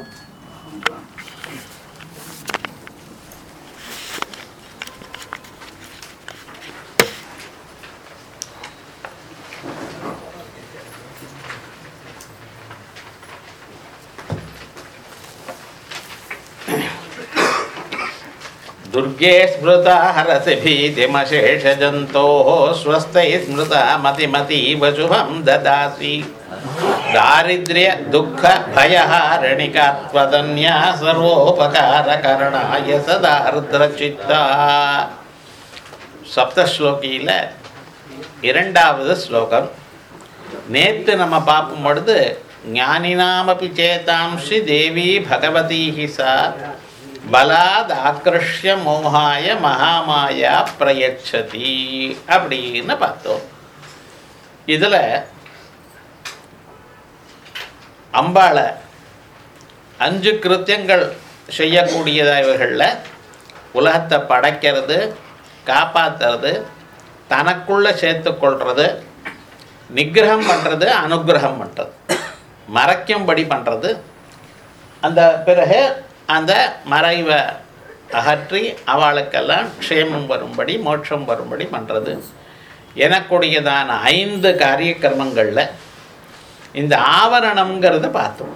दुर्गे स्मृता हरसि भीतिमशेषजन्तोः स्वस्तैः स्मृता मतिमतीव शुभं ददासि दारिद्र्य दुःख भयहारणिकात्वदन्या सर्वोपकारकरणाय सदा रुद्रचित्ता சப்தஸ்லோகியில் இரண்டாவது ஸ்லோகம் நேற்று நம்ம பார்க்கும் பொழுது ஞானினாமபி சேதாம்சி தேவி பகவதீஹி சா பலாத் ஆக்ருஷ்ய மோகாய மகாமாயா பிரயச்சதி அப்படின்னு பார்த்தோம் இதில் அம்பாளை அஞ்சு கிருத்தியங்கள் செய்யக்கூடியதா இவர்களில் உலகத்தை படைக்கிறது காப்பாற்றுறது தனக்குள்ளே சேர்த்துக்கொள்வது நிகிரகம் பண்ணுறது அனுகிரகம் பண்ணுறது மறைக்கும்படி பண்ணுறது அந்த பிறகு அந்த மறைவை அகற்றி அவளுக்கெல்லாம் க்ஷேமம் வரும்படி மோட்சம் வரும்படி பண்ணுறது எனக்கூடியதான ஐந்து காரியக்கிரமங்களில் இந்த ஆவரணம்ங்கிறத பார்த்தோம்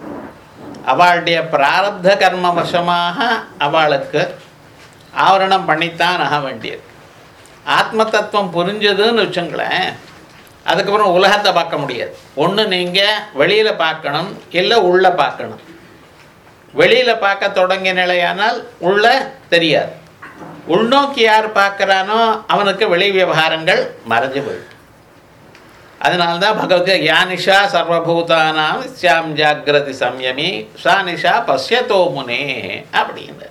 அவளுடைய பிராரப்த கர்ம வசமாக அவளுக்கு ஆவரணம் பண்ணித்தான் ஆக வேண்டியது ஆத்ம தத்துவம் புரிஞ்சதுன்னு வச்சுங்களேன் அதுக்கப்புறம் உலகத்தை பார்க்க முடியாது ஒன்று நீங்கள் வெளியில் பார்க்கணும் இல்லை உள்ளே பார்க்கணும் வெளியில் பார்க்க தொடங்கிய நிலையானால் உள்ள தெரியாது உள்நோக்கி யார் பார்க்குறானோ அவனுக்கு வெளி விவகாரங்கள் மறைஞ்சு போயிடும் அதனால்தான் பகவத்கீதை யானிஷா சர்வபூதானாம் சியாம் ஜாகிரதி சம்யமி சானிஷா பசியத்தோ முனே அப்படின்னு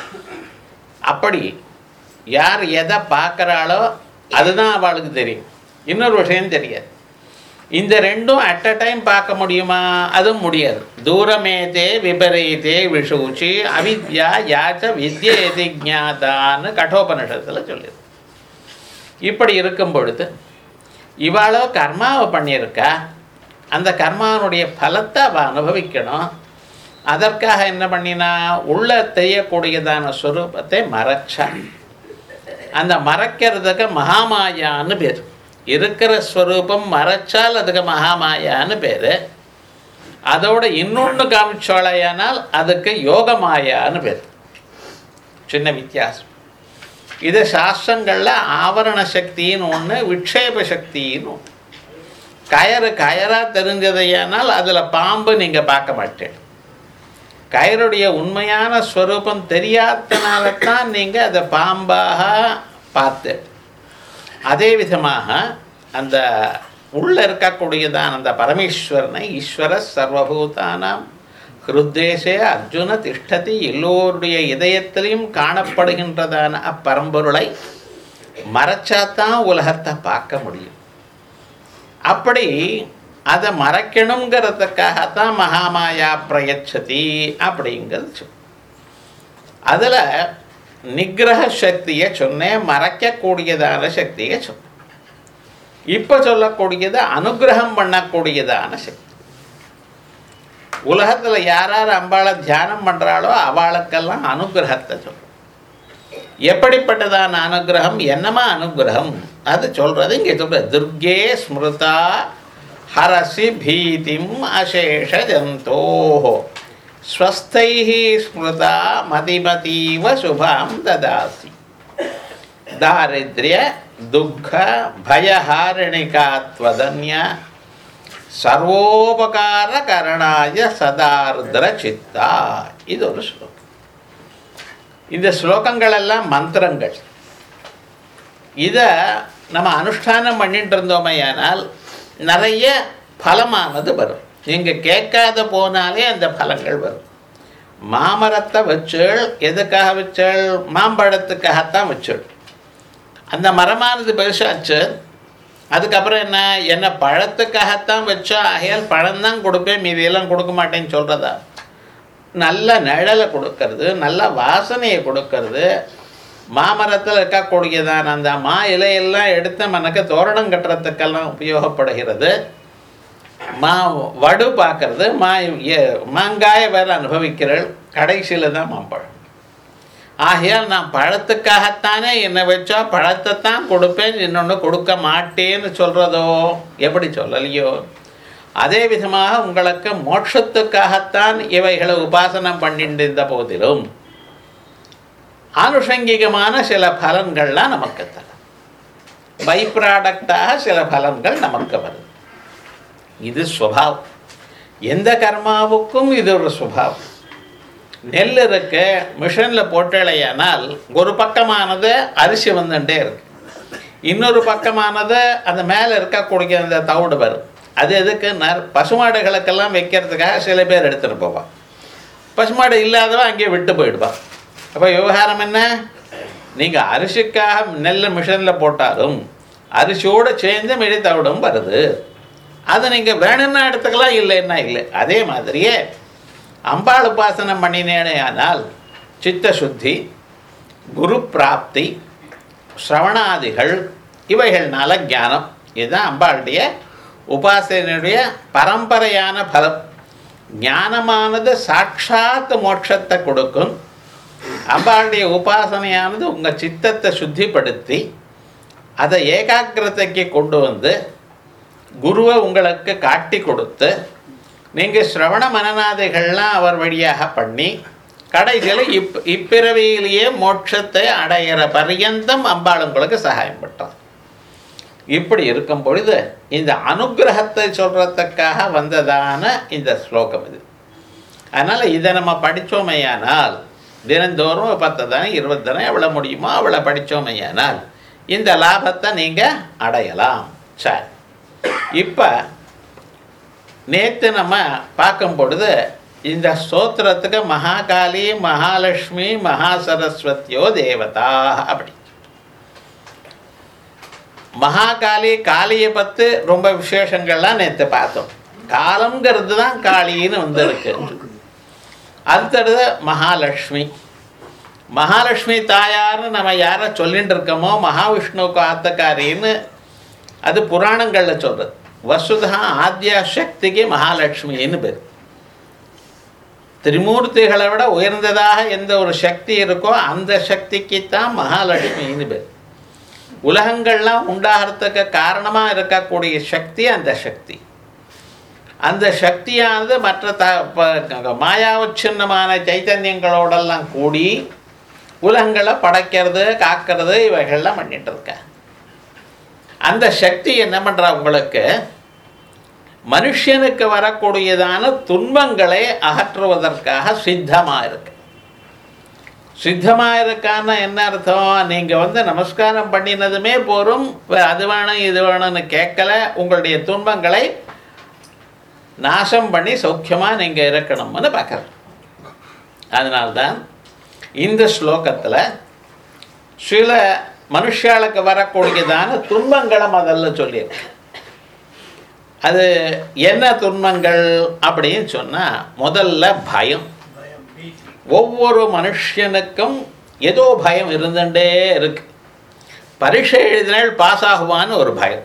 அப்படி யார் எதை பார்க்குறாளோ அதுதான் அவளுக்கு தெரியும் இன்னொரு விஷயம் தெரியாது இந்த ரெண்டும் அட் அ டைம் பார்க்க முடியுமா அதுவும் முடியாது தூரமேதே விபரீதே விஷூச்சி அவித்யா யாச்ச வித்யேதி ஜாதான்னு கட்டோபனிஷத்தில் சொல்லுது இப்படி இருக்கும் பொழுது இவாளோ கர்மாவை பண்ணியிருக்கா அந்த கர்மாவனுடைய பலத்தை அவள் அனுபவிக்கணும் அதற்காக என்ன பண்ணினா உள்ள தெரியக்கூடியதான ஸ்வரூபத்தை மறைச்சா அந்த மறைக்கிறதுக்கு மகாமாயான்னு பேர் இருக்கிற ஸ்வரூபம் மறைச்சால் அதுக்கு மகாமாயான்னு பேர் அதோட இன்னொன்று காமிச்சோழையானால் அதுக்கு யோகமாயான்னு பேர் சின்ன வித்தியாசம் இது சாஸ்திரங்களில் ஆவரண சக்தின்னு ஒன்று விக்ஷேப சக்தின்னு ஒன்று கயறு கயராக தெரிஞ்சதையானால் அதில் பாம்பு நீங்கள் பார்க்க மாட்டேன் கயருடைய உண்மையான ஸ்வரூபம் தெரியாதனால தான் நீங்கள் அதை பாம்பாக பார்த்து அதே விதமாக அந்த உள்ள இருக்கக்கூடியதான் அந்த பரமேஸ்வரனை ஈஸ்வர சர்வபூதானாம் ஹிருத்தேசே அர்ஜுன திஷ்டதி எல்லோருடைய இதயத்திலையும் காணப்படுகின்றதான அப்பரம்பொருளை மறைச்சாதான் உலகத்தை பார்க்க முடியும் அப்படி அதை மறைக்கணுங்கிறதுக்காகத்தான் மகாமாயா பிரயச்சதி அப்படிங்கிறது சொல் அதில் நிகிரக சக்தியை சொன்னேன் மறைக்கக்கூடியதான சக்தியை சொன்னேன் இப்போ சொல்லக்கூடியது அனுகிரகம் பண்ணக்கூடியதான சக்தி உலகத்தில் யார் யார் அம்பாளை தியானம் பண்ணுறாளோ அவளுக்கெல்லாம் அனுகிரகத்தை சொல்லும் எப்படிப்பட்டதான அனுகிரகம் என்னமா அனுகிரகம் அது சொல்கிறது இங்கே சொல்கிறது துர்கே ஸ்மிருதா ஹரசி பீதிம் அசேஷ ஜந்தோ ஸ்வஸ்தை ஸ்மிருதா மதிமதீவ சுபாம் ததாசி தாரித்ரிய துக்க பயஹாரிணிகாத்வதன்ய சர்வோபகார கரணாய சதார்திர சித்தா இது ஒரு ஸ்லோகம் இந்த ஸ்லோகங்கள் எல்லாம் மந்திரங்கள் இதை நம்ம அனுஷ்டானம் பண்ணிட்டு இருந்தோமையானால் நிறைய பலமானது வரும் நீங்கள் கேட்காத போனாலே அந்த பலங்கள் வரும் மாமரத்தை வச்சேள் எதுக்காக வச்சேள் மாம்பழத்துக்காகத்தான் வச்சேள் அந்த மரமானது பெருசாச்சு அதுக்கப்புறம் என்ன என்ன பழத்துக்காகத்தான் வச்சா ஆகையால் பழம்தான் கொடுப்பேன் மீதியெல்லாம் கொடுக்க மாட்டேன்னு சொல்கிறதா நல்ல நிழலை கொடுக்கறது நல்ல வாசனையை கொடுக்கறது மாமரத்தில் இருக்கக்கூடியதான அந்த மா இலையெல்லாம் எடுத்து மனக்கு தோரணம் கட்டுறதுக்கெல்லாம் உபயோகப்படுகிறது மா வடு பார்க்கறது மா எ- மாங்காயை வேற அனுபவிக்கிறள் கடைசியில் தான் மாம்பழம் ஆகையால் நான் பழத்துக்காகத்தானே என்னை வச்சா பழத்தை தான் கொடுப்பேன் இன்னொன்று கொடுக்க மாட்டேன்னு சொல்கிறதோ எப்படி சொல்லலையோ அதே விதமாக உங்களுக்கு மோட்சத்துக்காகத்தான் இவைகளை உபாசனம் பண்ணிட்டு இருந்த போதிலும் ஆனுஷங்கிகமான சில பலன்கள்லாம் நமக்கு தரும் பை ப்ராடக்டாக சில பலன்கள் நமக்கு வருது இது ஸ்வபாவம் எந்த கர்மாவுக்கும் இது ஒரு சுபாவம் நெல் இருக்க மிஷினில் போட்டலையானால் ஒரு பக்கமானது அரிசி வந்துட்டே இருக்கு இன்னொரு பக்கமானது அந்த மேலே இருக்கக்கூடிய அந்த தவிடு வரும் அது எதுக்கு நர் பசுமாடுகளுக்கெல்லாம் வைக்கிறதுக்காக சில பேர் எடுத்துகிட்டு போவான் பசுமாடு இல்லாதவன் அங்கேயே விட்டு போயிடுவான் அப்போ விவகாரம் என்ன நீங்கள் அரிசிக்காக நெல் மிஷினில் போட்டாலும் அரிசியோடு சேர்ந்து மிடி தவிடும் வருது அதை நீங்கள் வேணும்னா எடுத்துக்கலாம் இல்லைன்னா இல்லை அதே மாதிரியே அம்பாள் உபாசனம் பண்ணினேனே ஆனால் சித்த சுத்தி குரு பிராப்தி ஸ்ரவணாதிகள் இவைகள்னால ஞானம் இதுதான் அம்பாளுடைய உபாசனையுடைய பரம்பரையான பலம் ஞானமானது சாட்சாத் மோட்சத்தை கொடுக்கும் அம்பாளுடைய உபாசனையானது உங்கள் சித்தத்தை சுத்திப்படுத்தி அதை ஏகாக்கிரதைக்கு கொண்டு வந்து குருவை உங்களுக்கு காட்டி கொடுத்து நீங்கள் சிரவண மனநாதைகள்லாம் அவர் வழியாக பண்ணி கடைசியில் இப் இப்பிறவியிலேயே மோட்சத்தை அடையிற பர்யந்தம் அம்பாள் உங்களுக்கு சகாயம் பண்றார் இப்படி இருக்கும் பொழுது இந்த அனுக்கிரகத்தை சொல்றதுக்காக வந்ததான இந்த ஸ்லோகம் இது அதனால் இதை நம்ம படித்தோமையானால் தினந்தோறும் பத்து தானே இருபது தானே எவ்வளோ முடியுமோ அவ்வளோ படித்தோமையானால் இந்த லாபத்தை நீங்கள் அடையலாம் சரி இப்போ நேற்று நம்ம பார்க்கும் பொழுது இந்த ஸ்தோத்திரத்துக்கு மகாகாளி மகாலட்சுமி மகா சரஸ்வதியோ தேவதா அப்படி மகாகாளி காளியை பற்றி ரொம்ப விசேஷங்கள்லாம் நேற்று பார்த்தோம் காலம்ங்கிறது தான் காளின்னு வந்திருக்கு அடுத்தது மகாலட்சுமி மகாலட்சுமி தாயார்னு நம்ம யாரை சொல்லிட்டு இருக்கோமோ மகாவிஷ்ணுவுக்கு ஆத்தக்காரின்னு அது புராணங்களில் சொல்கிறது வசுதா ஆத்யா சக்திக்கு மகாலட்சுமின்னு பேர் திரிமூர்த்திகளை விட உயர்ந்ததாக எந்த ஒரு சக்தி இருக்கோ அந்த சக்திக்கு தான் மகாலட்சுமின்னு பேர் உலகங்கள்லாம் உண்டாகிறதுக்கு காரணமாக இருக்கக்கூடிய சக்தி அந்த சக்தி அந்த சக்தியானது மற்ற த ப- மாயாவச்சின்னமான சைத்தன்யங்களோடெல்லாம் கூடி உலகங்களை படைக்கிறது காக்கிறது இவைகள்லாம் பண்ணிட்டு இருக்கா அந்த சக்தி என்ன பண்ணுறா உங்களுக்கு மனுஷனுக்கு வரக்கூடியதான துன்பங்களை அகற்றுவதற்காக சித்தமாக இருக்கு சித்தமாக இருக்கான்னு என்ன அர்த்தம் நீங்கள் வந்து நமஸ்காரம் பண்ணினதுமே போரும் வே- அது வேணும் இது வேணும்னு கேட்கல உங்களுடைய துன்பங்களை நாசம் பண்ணி சௌக்கியமாக நீங்கள் இருக்கணும்னு பார்க்குறேன் அதனால்தான் இந்த ஸ்லோகத்தில் சில மனுஷாளுக்கு வரக்கூடியதான துன்பங்களை முதல்ல சொல்லியிருக்கு அது என்ன துன்பங்கள் அப்படின்னு சொன்னால் முதல்ல பயம் ஒவ்வொரு மனுஷனுக்கும் ஏதோ பயம் இருந்துட்டே இருக்கு பரீட்சை எழுதினால் பாஸ் ஆகுவான்னு ஒரு பயம்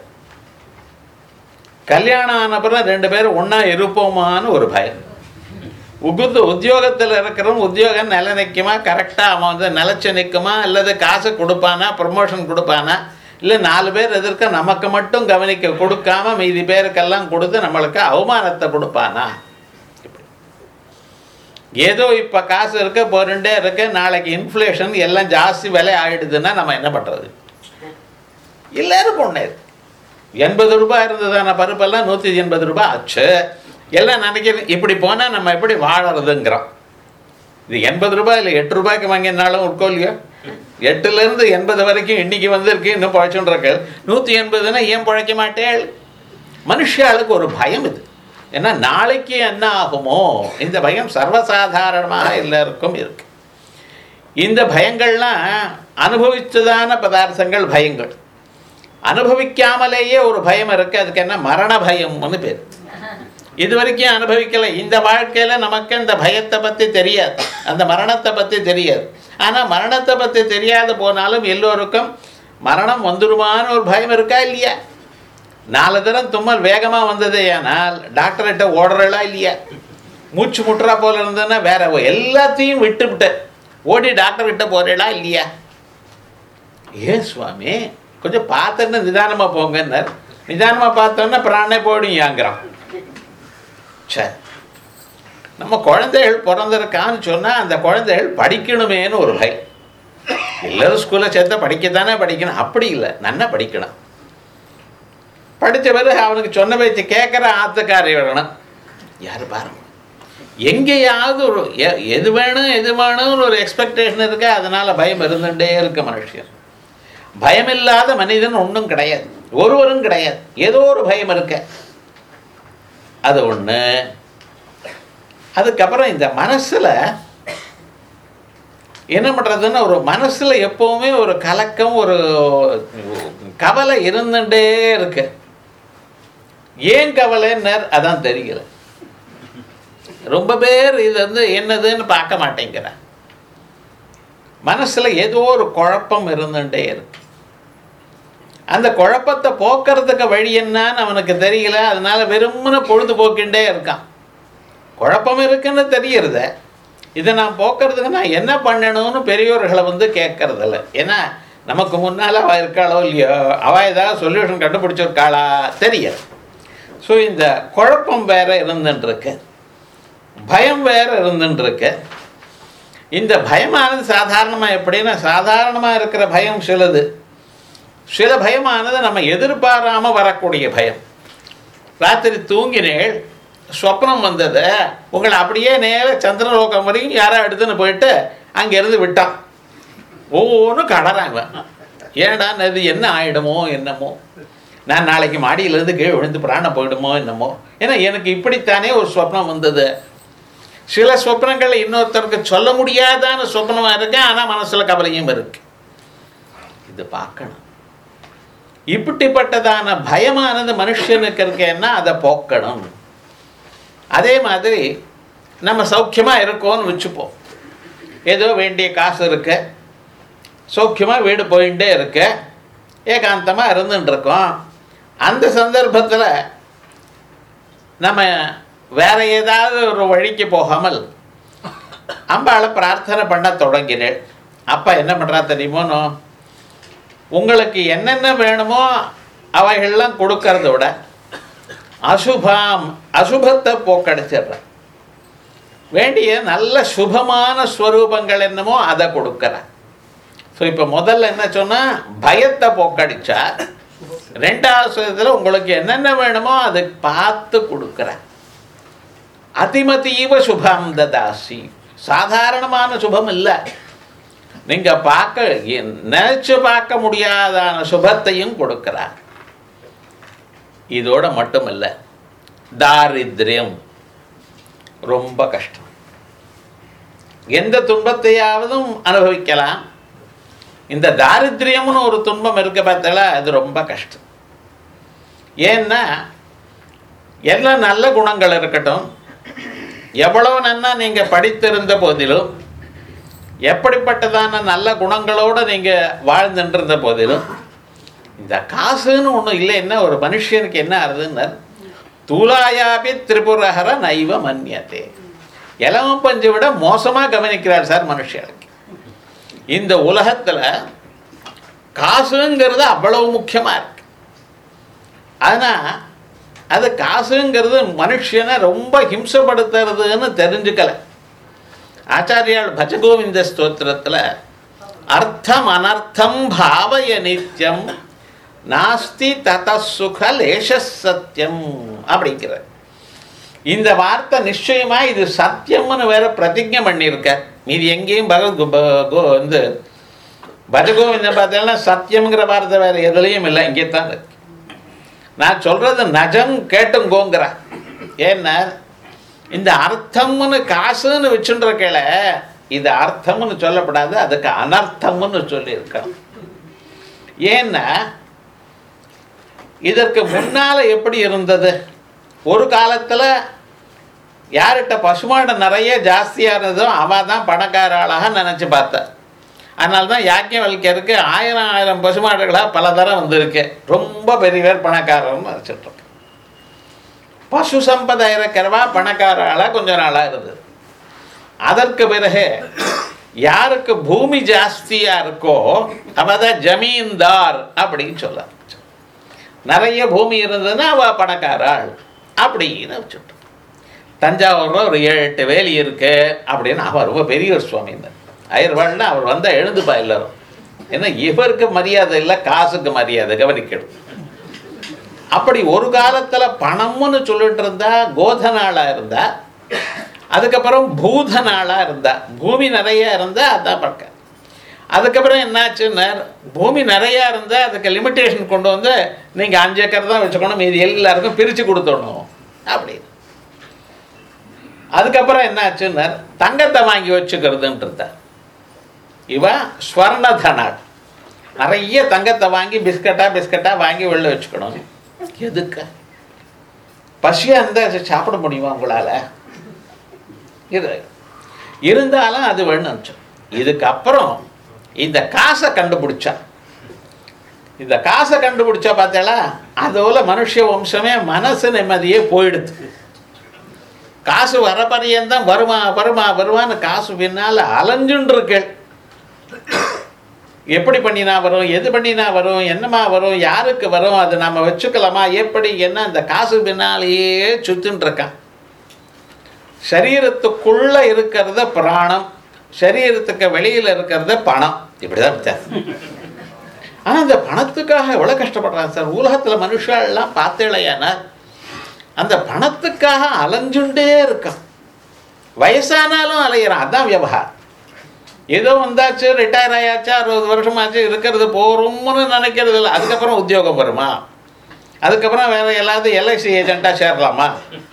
கல்யாணம் ஆனப்புறம் ரெண்டு பேரும் ஒன்றா இருப்போமான்னு ஒரு பயம் உகுத்து உத்தியோகத்தில் இருக்கிறவன் உத்தியோகம் நில நிற்குமா கரெக்டாக அவன் வந்து நிலச்சி நிற்குமா அல்லது காசு கொடுப்பானா ப்ரமோஷன் கொடுப்பானா இல்லை நாலு பேர் எதிர்க்க நமக்கு மட்டும் கவனிக்க கொடுக்காம மீதி பேருக்கெல்லாம் கொடுத்து நம்மளுக்கு அவமானத்தை கொடுப்பானா இப்படி. ஏதோ இப்போ காசு இருக்க போருண்டே இருக்கு நாளைக்கு இன்ஃப்ளேஷன் எல்லாம் ஜாஸ்தி விலை ஆயிடுதுன்னா நம்ம என்ன பண்ணுறது எல்லாரும் ஒன்றே இருக்கு எண்பது ரூபாய் இருந்ததான பருப்பெல்லாம் நூற்றி எண்பது ரூபாய் ஆச்சு எல்லாம் நினைக்கிறது இப்படி போனால் நம்ம எப்படி வாழறதுங்கிறோம் இது எண்பது ரூபாய் இல்லை எட்டு ரூபாய்க்கு வாங்கினாலும் உட்கோ இல்லையோ எட்டுலேருந்து எண்பது வரைக்கும் இன்னைக்கு வந்திருக்கு இன்னும் பழைச்சுன்றிருக்கு நூற்றி எண்பதுன்னா ஏன் பழைக்க மாட்டேள் மனுஷாளுக்கு ஒரு பயம் இது ஏன்னா நாளைக்கு என்ன ஆகுமோ இந்த பயம் சர்வசாதாரணமாக எல்லாருக்கும் இருக்கு இந்த பயங்கள்லாம் அனுபவிச்சதான பதார்த்தங்கள் பயங்கள் அனுபவிக்காமலேயே ஒரு பயம் இருக்கு அதுக்கு என்ன மரண பயம்னு பேர் இது வரைக்கும் அனுபவிக்கல இந்த வாழ்க்கையில நமக்கு இந்த பயத்தை பத்தி தெரியாது அந்த மரணத்தை பத்தி தெரியாது ஆனா மரணத்தை பத்தி தெரியாது போனாலும் எல்லோருக்கும் மரணம் வந்துருமான்னு ஒரு பயம் இருக்கா இல்லையா நாலு தரம் தும்மல் வேகமாக வந்தது ஆனால் டாக்டர்கிட்ட ஓடுறளா இல்லையா மூச்சு முட்டுறா போல இருந்ததுன்னா வேற ஒ- எல்லாத்தையும் விட்டுவிட்டு ஓடி டாக்டர்கிட்ட போறேளா இல்லையா ஏன் சுவாமி கொஞ்சம் பார்த்துன்னு நிதானமாக போங்கன்னார் நிதானமாக பார்த்தோன்னா பிராணே போயிடும் ஏங்கிறான் சரி நம்ம குழந்தைகள் பிறந்திருக்கான்னு சொன்னால் அந்த குழந்தைகள் படிக்கணுமேன்னு ஒரு பயம் எல்லாரும் ஸ்கூலில் சேர்த்தா படிக்கத்தானே படிக்கணும் அப்படி இல்லை நன்னா படிக்கணும் படித்த பிறகு அவனுக்கு சொன்ன பேச்சு கேட்குற ஆத்துக்காரி வரணும் யார் பாருங்க எங்கேயாவது ஒரு எ- எது வேணும் எது வேணும்னு ஒரு எக்ஸ்பெக்டேஷன் இருக்கு அதனால பயம் இருந்துகிட்டே இருக்க மனுஷன் பயம் இல்லாத மனிதன் ஒன்றும் கிடையாது ஒருவரும் கிடையாது ஏதோ ஒரு பயம் இருக்க அது ஒன்று அதுக்கப்புறம் இந்த மனசில் என்ன பண்ணுறதுன்னா ஒரு மனசில் எப்போவுமே ஒரு கலக்கம் ஒரு கவலை இருந்துட்டே இருக்கு ஏன் கவலைன்னர் அதான் தெரியல ரொம்ப பேர் இது வந்து என்னதுன்னு பார்க்க மாட்டேங்கிறான் மனசில் ஏதோ ஒரு குழப்பம் இருந்துட்டே இருக்கு அந்த குழப்பத்தை போக்குறதுக்கு வழி என்னன்னு அவனுக்கு தெரியல அதனால வெறுமனே பொழுதுபோக்கின்றே இருக்கான் குழப்பம் இருக்குன்னு தெரியறத இதை நான் போக்குறதுக்கு நான் என்ன பண்ணணும்னு பெரியோர்களை வந்து கேட்கறதில்ல ஏன்னா நமக்கு முன்னால் அவள் இருக்காளோ இல்லையோ அவள் ஏதாவது சொல்யூஷன் கண்டுபிடிச்சிருக்காளா தெரியல ஸோ இந்த குழப்பம் வேற இருந்துட்டுருக்கு பயம் வேற இருந்துட்டுருக்கு இந்த பயமானது சாதாரணமாக எப்படின்னா சாதாரணமாக இருக்கிற பயம் சிலது சில பயமானது நம்ம எதிர்பாராமல் வரக்கூடிய பயம் ராத்திரி தூங்கினேள் சொப்னம் வந்தது உங்களை அப்படியே நேர சந்திரலோகம் வரைக்கும் யாரோ எடுத்துன்னு போயிட்டு அங்கேருந்து விட்டான் ஒவ்வொன்றும் கடறாங்க ஏன்டா இது என்ன ஆயிடுமோ என்னமோ நான் நாளைக்கு மாடியிலேருந்து கீழே விழுந்து பிராணம் போயிடுமோ என்னமோ ஏன்னா எனக்கு இப்படித்தானே ஒரு சொப்னம் வந்தது சில சொப்னங்கள் இன்னொருத்தருக்கு சொல்ல முடியாதான சொப்னமாக இருக்கு ஆனால் மனசில் கவலையும் இருக்கு இது பார்க்கணும் இப்படிப்பட்டதான பயமானது மனுஷனுக்கு இருக்கேன்னா அதை போக்கணும் அதே மாதிரி நம்ம சௌக்கியமாக இருக்கோம்னு வச்சுப்போம் ஏதோ வேண்டிய காசு இருக்கு சௌக்கியமாக வீடு போயிட்டே இருக்கு ஏகாந்தமாக இருந்துட்டு இருக்கோம் அந்த சந்தர்ப்பத்தில் நம்ம வேற ஏதாவது ஒரு வழிக்கு போகாமல் அம்பாளை பிரார்த்தனை பண்ண தொடங்கினேன் அப்பா என்ன பண்ணுறா தெரியுமோனோ உங்களுக்கு என்னென்ன வேணுமோ அவைகள்லாம் கொடுக்கறத விட அசுபம் அசுபத்தை போக்கடிச்சிடுறேன் வேண்டிய நல்ல சுபமான ஸ்வரூபங்கள் என்னமோ அதை கொடுக்குறேன் ஸோ இப்போ முதல்ல என்ன சொன்னால் பயத்தை போக்கடிச்சா ரெண்டாவது விஷயத்தில் உங்களுக்கு என்னென்ன வேணுமோ அதை பார்த்து கொடுக்குறேன் அதிமதீவ சுபம் ததாசி சாதாரணமான சுபம் இல்லை நீங்கள் பார்க்க நினைச்சு பார்க்க முடியாதான சுபத்தையும் கொடுக்கிறார் இதோட மட்டுமல்ல தாரித்ரியம் ரொம்ப கஷ்டம் எந்த துன்பத்தையாவதும் அனுபவிக்கலாம் இந்த தாரித்ரியம்னு ஒரு துன்பம் இருக்க பார்த்தால அது ரொம்ப கஷ்டம் ஏன்னா எல்லாம் நல்ல குணங்கள் இருக்கட்டும் எவ்வளவு நன்னா நீங்கள் படித்திருந்த போதிலும் எப்படிப்பட்டதான நல்ல குணங்களோடு நீங்கள் வாழ்ந்துட்டு போதிலும் இந்த காசுன்னு ஒன்றும் இல்லைன்னா ஒரு மனுஷனுக்கு என்ன ஆகுதுன்னா தூளாயாபி திரிபுரஹர நைவ மன்யத்தே இலவம் பஞ்சு விட மோசமாக கவனிக்கிறார் சார் மனுஷனுக்கு இந்த உலகத்தில் காசுங்கிறது அவ்வளவு முக்கியமாக இருக்கு ஆனால் அது காசுங்கிறது மனுஷனை ரொம்ப ஹிம்சப்படுத்துறதுன்னு தெரிஞ்சுக்கல ஆச்சாரியால் பஜகோவிந்த ஸ்தோத்திரத்தில் அர்த்தம் அனர்த்தம் பாவய நித்தியம் நாஸ்தி தத சுக லேச சத்தியம் அப்படிங்கிற இந்த வார்த்தை நிச்சயமா இது சத்தியம்னு வேற பிரதிஜை பண்ணியிருக்க மீதி எங்கேயும் பகவத் ப- கோ வந்து பஜகோவிந்தம் பார்த்தீங்கன்னா சத்தியம்ங்கிற வார்த்தை வேற எதுலேயும் இல்லை இங்கே தான் இருக்கு நான் சொல்றது நஜம் கேட்டுங்கோங்கிற ஏன்னா இந்த அர்த்தம்னு காசுன்னு வச்சுருக்கல இது அர்த்தம்னு சொல்லப்படாது அதுக்கு அனர்த்தம்னு சொல்லியிருக்கணும் ஏன்னா இதற்கு முன்னால எப்படி இருந்தது ஒரு காலத்தில் யார்கிட்ட பசுமாடு நிறைய ஜாஸ்தியாக இருந்ததோ அவள் தான் பணக்கார ஆளாக நினச்சி பார்த்தா அதனால தான் யாக்கியவல்யருக்கு ஆயிரம் ஆயிரம் பசுமாடுகளாக பல தரம் வந்திருக்கு ரொம்ப பெரிய பேர் பணக்காரன்னு வச்சுட்ருக்கு பசு சம்பதை இருக்கிறவா பணக்கார ஆளாக கொஞ்ச நாளாக இருந்தது அதற்கு பிறகு யாருக்கு பூமி ஜாஸ்தியாக இருக்கோ அவ தான் ஜமீன்தார் அப்படின்னு சொல்ல ஆரம்பிச்சான். நிறைய பூமி இருந்ததுன்னா அவ பணக்காராள் அப்படின்னு வச்சுட்டு தஞ்சாவூரில் ஒரு ஏழு எட்டு வேலி இருக்கு அப்படின்னு அவர் ரொம்ப பெரிய ஒரு சுவாமி இருந்தார் அயர்வாள்னா அவர் வந்தால் எழுந்துப்பா எல்லாரும் ஏன்னா இவருக்கு மரியாதை இல்லை காசுக்கு மரியாதை கவனிக்கணும் அப்படி ஒரு காலத்தில் பணம்னு சொல்லிட்டு இருந்தா கோதனாளாக இருந்தா அதுக்கப்புறம் பூதனாளாக இருந்தா பூமி நிறைய இருந்தா அதான் பக்கம் அதுக்கப்புறம் என்னாச்சுன்னா பூமி நிறையா இருந்தால் அதுக்கு லிமிட்டேஷன் கொண்டு வந்து நீங்கள் அஞ்சு ஏக்கர் தான் வச்சுக்கணும் மீதி எல்லாருக்கும் பிரித்து கொடுத்துடணும் அப்படின்னு அதுக்கப்புறம் என்னாச்சுன்னா தங்கத்தை வாங்கி வச்சுக்கிறதுன்ட்டு இருந்தா இவ ஸ்வர்ணதனாள் நிறைய தங்கத்தை வாங்கி பிஸ்கட்டா பிஸ்கட்டா வாங்கி வெளில வச்சுக்கணும் எதுக்கு பசியாக இருந்தால் சாப்பிட முடியுமா உங்களால் இது இருந்தாலும் அது வேணும் இதுக்கப்புறம் இந்த காசை கண்டுபிடிச்சா இந்த காசை கண்டுபிடிச்சா பார்த்தேளா அதோல மனுஷ வம்சமே மனசு நிம்மதியே போயிடுது காசு வர பரியந்தான் வருமா வருமா வருமான்னு காசு பின்னால் அலைஞ்சுன்னு இருக்கு எப்படி பண்ணினா வரும் எது பண்ணினா வரும் என்னமா வரும் யாருக்கு வரும் அது நம்ம வச்சுக்கலாமா எப்படி என்ன இந்த காசு பின்னாலேயே சுத்தின்னு இருக்கான் சரீரத்துக்குள்ள இருக்கிறத பிராணம் சரீரத்துக்கு வெளியில் இருக்கிறத பணம் இப்படிதான் வித்தியாசம் ஆனால் இந்த பணத்துக்காக எவ்வளோ கஷ்டப்படுறாங்க சார் உலகத்தில் மனுஷாலாம் பார்த்தேளையானா அந்த பணத்துக்காக அலைஞ்சுண்டே இருக்கான் வயசானாலும் அலையிறான் அதான் விவகாரம் ஏதோ வந்தாச்சு ரிட்டையர் ஆயாச்சு அறுபது வருஷமாச்சு இருக்கிறது போரும்னு நினைக்கிறது இல்லை அதுக்கப்புறம் உத்தியோகம் வருமா அதுக்கப்புறம் வேற எல்லாத்தையும் எல்ஐசி ஏஜென்ட்டாக சேரலாமா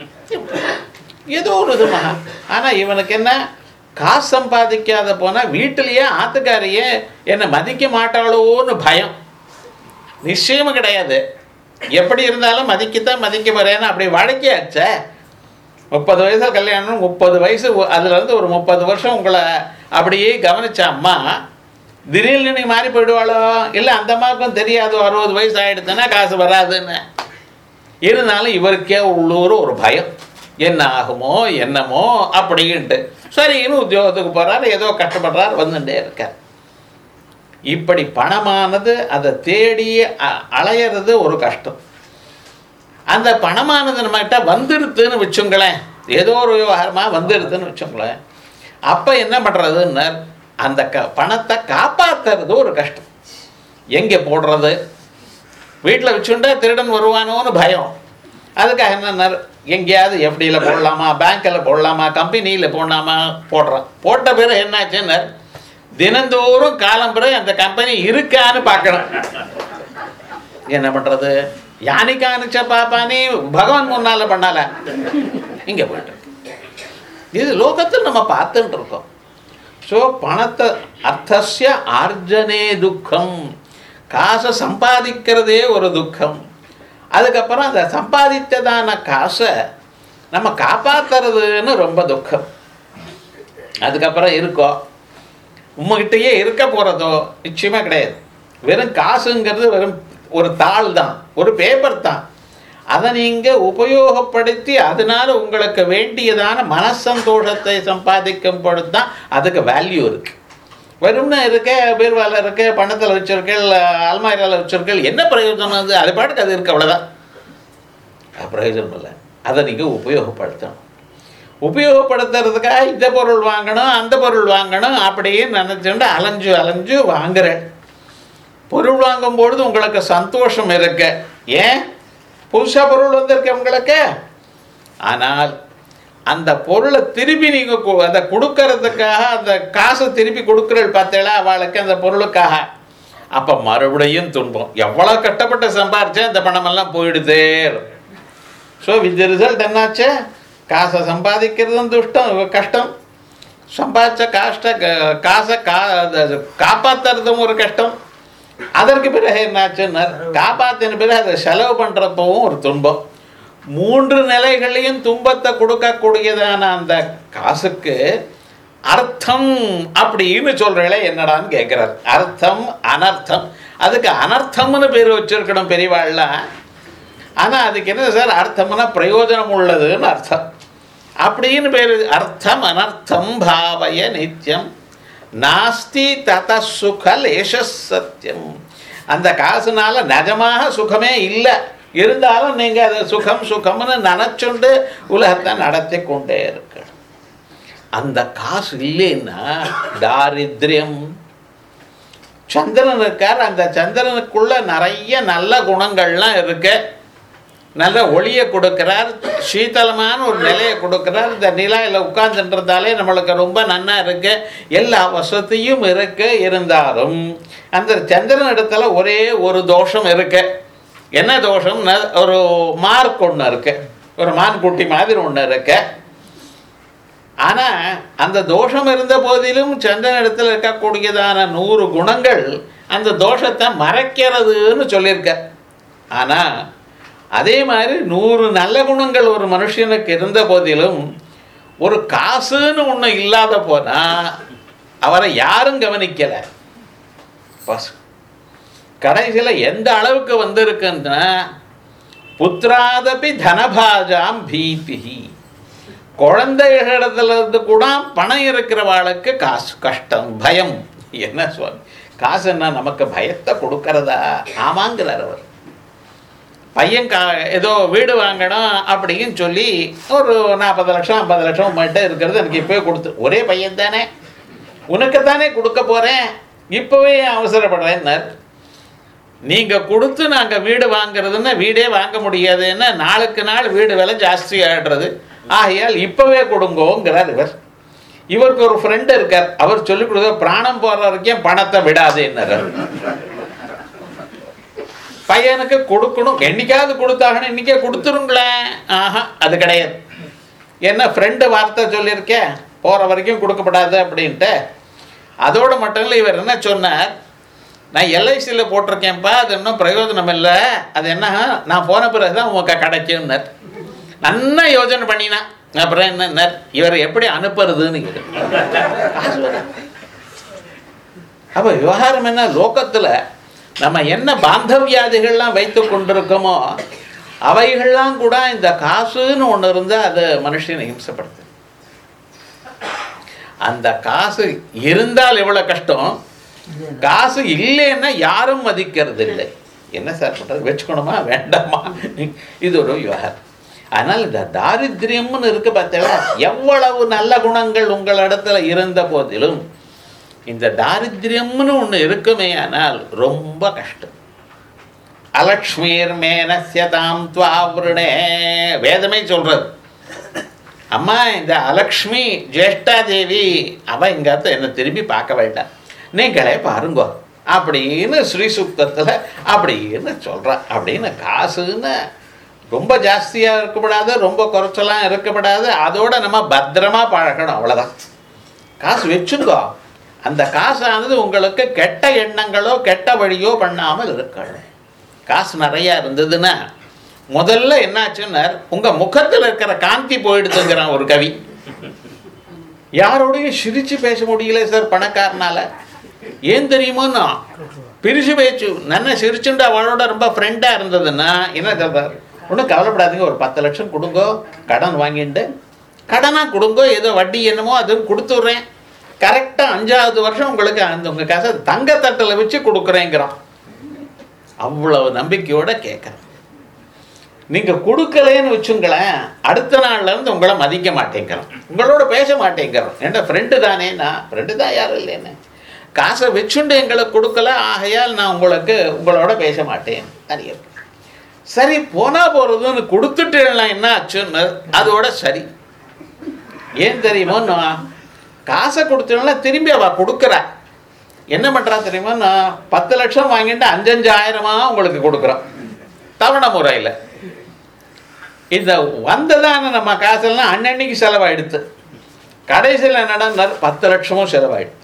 ஏதோ ஒரு இதுமா ஆனால் இவனுக்கு என்ன காசு சம்பாதிக்காத போனால் வீட்டிலேயே ஆத்துக்காரியே என்னை மதிக்க மாட்டாளோன்னு பயம் நிச்சயமும் கிடையாது எப்படி இருந்தாலும் மதிக்கத்தான் மதிக்க போறேன்னு அப்படி வழக்கியாச்சே முப்பது வயசுல கல்யாணம் முப்பது வயசு ஒ- அதுல இருந்து ஒரு முப்பது வருஷம் உங்களை அப்படியே கவனிச்ச அம்மா திடீர்னு நீ மாறி போயிடுவாளோ இல்லை அந்த அம்மாவுக்கும் தெரியாது அறுபது வயசு ஆயிடுதுன்னா காசு வராதுன்னு இருந்தாலும் இவருக்கே உள்ளூர் ஒரு பயம் என்ன ஆகுமோ என்னமோ அப்படின்ட்டு சரின்னு உத்தியோகத்துக்கு போறாரு ஏதோ கஷ்டப்படுறாரு வந்துட்டே இருக்கார் இப்படி பணமானது அதை தேடி அ- அலையிறது ஒரு கஷ்டம் அந்த பணமானது நம்மகிட்ட வந்துடுதுன்னு வச்சுங்களேன் ஏதோ ஒரு விவகாரமாக வந்துடுதுன்னு வச்சுங்களேன் அப்போ என்ன பண்ணுறதுன்னு அந்த க பணத்தை காப்பாற்றுறது ஒரு கஷ்டம் எங்கே போடுறது வீட்டில் வச்சுட்டா திருடன் வருவானோன்னு பயம் அதுக்காக என்ன எங்கேயாவது எஃப்டியில் போடலாமா பேங்க்கில் போடலாமா கம்பெனியில் போடலாமா போடுறான் போட்ட பிறகு என்னாச்சுன்னு தினந்தோறும் காலம்புரை அந்த கம்பெனி இருக்கான்னு பார்க்கணும் என்ன பண்ணுறது யானைக்கு அனுச்ச பாப்பானே பகவான் முன்னால பண்ணால இங்கே போயிட்டு இருக்கு. இது லோகத்தில் நம்ம பார்த்துட்டு இருக்கோம் ஸோ பணத்தை அர்த்தஸ்ய ஆர்ஜனே துக்கம் காசை சம்பாதிக்கிறதே ஒரு துக்கம் அதுக்கப்புறம் அந்த சம்பாதித்ததான காசை நம்ம காப்பாத்துறதுன்னு ரொம்ப துக்கம் அதுக்கப்புறம் இருக்கோம் உங்ககிட்டயே இருக்க போகிறதோ நிச்சயமா கிடையாது வெறும் காசுங்கிறது வெறும் ஒரு தாள் தான் ஒரு பேப்பர் தான் அதை நீங்கள் உபயோகப்படுத்தி அதனால உங்களுக்கு வேண்டியதான மனசந்தோஷத்தை சம்பாதிக்கும் பொழுது தான் அதுக்கு வேல்யூ இருக்கு வெறும்னா இருக்க பீர்வால இருக்க பணத்தில் வச்சிருக்கேள் அல்மாரியில் வச்சிருக்கேள் என்ன பிரயோஜனம் அது அது பாட்டுக்கு அது இருக்கு அவ்வளோதான் அது பிரயோஜனம் இல்லை அதை நீங்கள் உபயோகப்படுத்தணும் உபயோகப்படுத்துறதுக்காக இந்த பொருள் வாங்கணும் அந்த பொருள் வாங்கணும் அப்படின்னு நினச்சிட்டு அலைஞ்சு அலைஞ்சு வாங்குறேன் பொருள் வாங்கும் பொழுது உங்களுக்கு சந்தோஷம் இருக்கு ஏன் புதுசாக பொருள் வந்திருக்கு உங்களுக்கு ஆனால் அந்த பொருளை திருப்பி நீங்கள் அதை கொடுக்கறதுக்காக அந்த காசை திருப்பி கொடுக்குறேன் பார்த்தேளா அவளுக்கு அந்த பொருளுக்காக அப்போ மறுபடியும் துன்பம் எவ்வளோ கஷ்டப்பட்டு சம்பாரிச்சா இந்த பணமெல்லாம் போயிடுதே ஸோ வித் ரிசல்ட் என்னாச்சு காசை சம்பாதிக்கிறதும் துஷ்டம் கஷ்டம் சம்பாதிச்ச காஷ்ட க- காசை கா அது காப்பாற்றுறதும் ஒரு கஷ்டம் அதற்கு பிறகு என்னாச்சுன்னா காப்பாற்றின பிறகு அதை செலவு பண்ணுறப்பவும் ஒரு துன்பம் மூன்று நிலைகளையும் துன்பத்தை கொடுக்கக்கூடியதான அந்த காசுக்கு அர்த்தம் அப்படின்னு சொல்றீங்களே என்னடான்னு கேட்கிறார் அர்த்தம் அனர்த்தம் அதுக்கு அனர்த்தம்னு பேர் வச்சிருக்கணும் பெரியவாள்லாம் ஆனா அதுக்கு என்ன சார் அர்த்தம்னா பிரயோஜனம் உள்ளதுன்னு அர்த்தம் அப்படின்னு பேர் அர்த்தம் அனர்த்தம் பாவய நித்தியம் நாஸ்தி தத சுக லேச சத்தியம் அந்த காசுனால நிஜமாக சுகமே இல்லை இருந்தாலும் நீங்க அதை சுகம் சுகம்னு நினைச்சுண்டு உலகத்தை நடத்தி கொண்டே இருக்கணும் அந்த காசு இல்லைன்னா தாரித்ரியம் சந்திரன் இருக்கார் அந்த சந்திரனுக்குள்ள நிறைய நல்ல குணங்கள்லாம் இருக்கு நல்ல ஒளியை கொடுக்கிறார் சீதளமான ஒரு நிலையை கொடுக்கிறார் இந்த நிலையில் உட்கார்ந்துன்றதாலே நம்மளுக்கு ரொம்ப நன்னா இருக்கு எல்லா வசதியும் இருக்கு இருந்தாலும் அந்த சந்திரன் இடத்துல ஒரே ஒரு தோஷம் இருக்கு என்ன தோஷம்னா ஒரு மார்க் ஒன்று இருக்கு ஒரு மான்குட்டி மாதிரி ஒன்று இருக்கு ஆனால் அந்த தோஷம் இருந்த போதிலும் சந்திரன் இடத்துல இருக்கக்கூடியதான நூறு குணங்கள் அந்த தோஷத்தை மறைக்கிறதுன்னு சொல்லியிருக்க ஆனால் அதே மாதிரி நூறு நல்ல குணங்கள் ஒரு மனுஷனுக்கு இருந்த போதிலும் ஒரு காசுன்னு ஒன்று இல்லாத போனால் அவரை யாரும் கவனிக்கலை பஸ் கடைசியில் எந்த அளவுக்கு வந்திருக்குன்னா புத்திராதபி தனபாஜாம் பீபிஹி குழந்தைகளிடத்துல இருந்து கூட பணம் இருக்கிறவாளுக்கு காசு கஷ்டம் பயம் என்ன சுவாமி காசுன்னா நமக்கு பயத்தை கொடுக்கறதா ஆமாங்கிறார் அவர் பையன் கா ஏதோ வீடு வாங்கணும் அப்படின்னு சொல்லி ஒரு நாற்பது லட்சம் ஐம்பது லட்சம் உங்கள்கிட்ட இருக்கிறது எனக்கு இப்போவே கொடுத்து ஒரே பையன் தானே உனக்கு தானே கொடுக்க போகிறேன் இப்போவே அவசரப்படுறேன்னார் நீங்கள் கொடுத்து நாங்கள் வீடு வாங்குறதுன்னா வீடே வாங்க முடியாதுன்னா நாளுக்கு நாள் வீடு விலை ஜாஸ்தி ஆகிடுறது ஆகையால் இப்போவே கொடுங்கோங்கிறார் இவர் இவருக்கு ஒரு ஃப்ரெண்டு இருக்கார் அவர் சொல்லி கொடுத்த பிராணம் போகிற வரைக்கும் பணத்தை விடாதேன்னார் பையனுக்கு கொடுக்கணும் என்னைக்காவது கொடுத்தாகணும் இன்னைக்கே கொடுத்துருங்களேன் ஆஹா அது கிடையாது என்ன ஃப்ரெண்டு வார்த்தை சொல்லியிருக்கேன் போகிற வரைக்கும் கொடுக்கப்படாது அப்படின்ட்டு அதோடு மட்டும் இல்லை இவர் என்ன சொன்னார் நான் எல்ஐசியில் போட்டிருக்கேன்ப்பா அது இன்னும் பிரயோஜனம் இல்லை அது என்ன நான் போன பிறகு தான் உங்களுக்கு கிடைக்கும்னார் நன்னா யோசனை பண்ணினா அப்புறம் என்ன இவர் எப்படி அனுப்புறதுன்னு அப்போ விவகாரம் என்ன லோக்கத்தில் நம்ம என்ன பாந்தவியாதிகள்லாம் வைத்து கொண்டிருக்கோமோ அவைகள்லாம் கூட இந்த காசுன்னு ஒன்று இருந்தால் அது மனுஷனை ஹிம்சப்படுத்து அந்த காசு இருந்தால் எவ்வளோ கஷ்டம் காசு இல்லைன்னா யாரும் மதிக்கிறது இல்லை என்ன சார் பண்ணுறது வச்சுக்கணுமா வேண்டாமா இது ஒரு விவகாரம் ஆனால் இந்த தாரித்ரியம்னு இருக்கு பார்த்தீங்களா எவ்வளவு நல்ல குணங்கள் உங்களிடத்துல இருந்த போதிலும் இந்த தாரித்ரியம்னு ஒன்று இருக்குமே ஆனால் ரொம்ப கஷ்டம் அலக்ஷ்மீர் மேனசியதாம் துவாவிருணே வேதமே சொல்றது அம்மா இந்த அலக்ஷ்மி ஜேஷ்டா தேவி அவ இங்காத்த என்னை திரும்பி பார்க்க வேண்டாம் நீங்களே பாருங்கோ அப்படின்னு ஸ்ரீ சுக்தத்தில் அப்படின்னு சொல்கிறா அப்படின்னு காசுன்னு ரொம்ப ஜாஸ்தியாக இருக்கக்கூடாது ரொம்ப குறைச்சலாம் இருக்கக்கூடாது அதோட நம்ம பத்திரமா பழகணும் அவ்வளோதான் காசு வச்சுங்கோ அந்த காசானது உங்களுக்கு கெட்ட எண்ணங்களோ கெட்ட வழியோ பண்ணாமல் இருக்கணும் காசு நிறையா இருந்ததுன்னா முதல்ல என்னாச்சுன்னா உங்கள் முகத்தில் இருக்கிற காந்தி போயிடுதுங்கிறான் ஒரு கவி யாரோடையும் சிரித்து பேச முடியல சார் பணக்காரனால ஏன் தெரியுமோன்னா பிரிச்சு பேச்சு நன்ன சிரிச்சுண்டு அவளோட ரொம்ப ஃப்ரெண்டாக இருந்ததுன்னா என்ன சொல்றார் ஒன்றும் கவலைப்படாதீங்க ஒரு பத்து லட்சம் கொடுங்கோ கடன் வாங்கிட்டு கடனாக கொடுங்கோ ஏதோ வட்டி என்னமோ அதுவும் கொடுத்துட்றேன் கரெக்டாக அஞ்சாவது வருஷம் உங்களுக்கு அந்த உங்கள் காசை தங்கத்தட்டில் வச்சு கொடுக்குறேங்கிறான் அவ்வளவு நம்பிக்கையோட கேட்குறேன் நீங்கள் கொடுக்கலேன்னு வச்சுங்களேன் அடுத்த நாள்ல இருந்து உங்களை மதிக்க மாட்டேங்கிறோம் உங்களோட பேச மாட்டேங்கிறோம் என்ற ஃப்ரெண்டு தானே நான் ஃப்ரெண்டு தான் யாரும் இல்லைன்னு காசை வச்சுண்டு எங்களுக்கு கொடுக்கல ஆகையால் நான் உங்களுக்கு உங்களோட பேச மாட்டேன் அறிய சரி போனா போகிறதுன்னு கொடுத்துட்டு என்ன ஆச்சுன்னு அதோட சரி ஏன் தெரியுமோ நான் காசை கொடுத்தோம்னா திரும்பி அவள் கொடுக்குறா என்ன பண்ணுறா தெரியுமா நான் பத்து லட்சம் வாங்கிட்டு அஞ்சஞ்சாயிரமா உங்களுக்கு கொடுக்குறோம் தவணை முறையில் இந்த வந்ததான நம்ம காசெல்லாம் அன்னன்னைக்கு செலவாயிடுத்து கடைசியில் என்னடா பத்து லட்சமும் செலவாயிடுது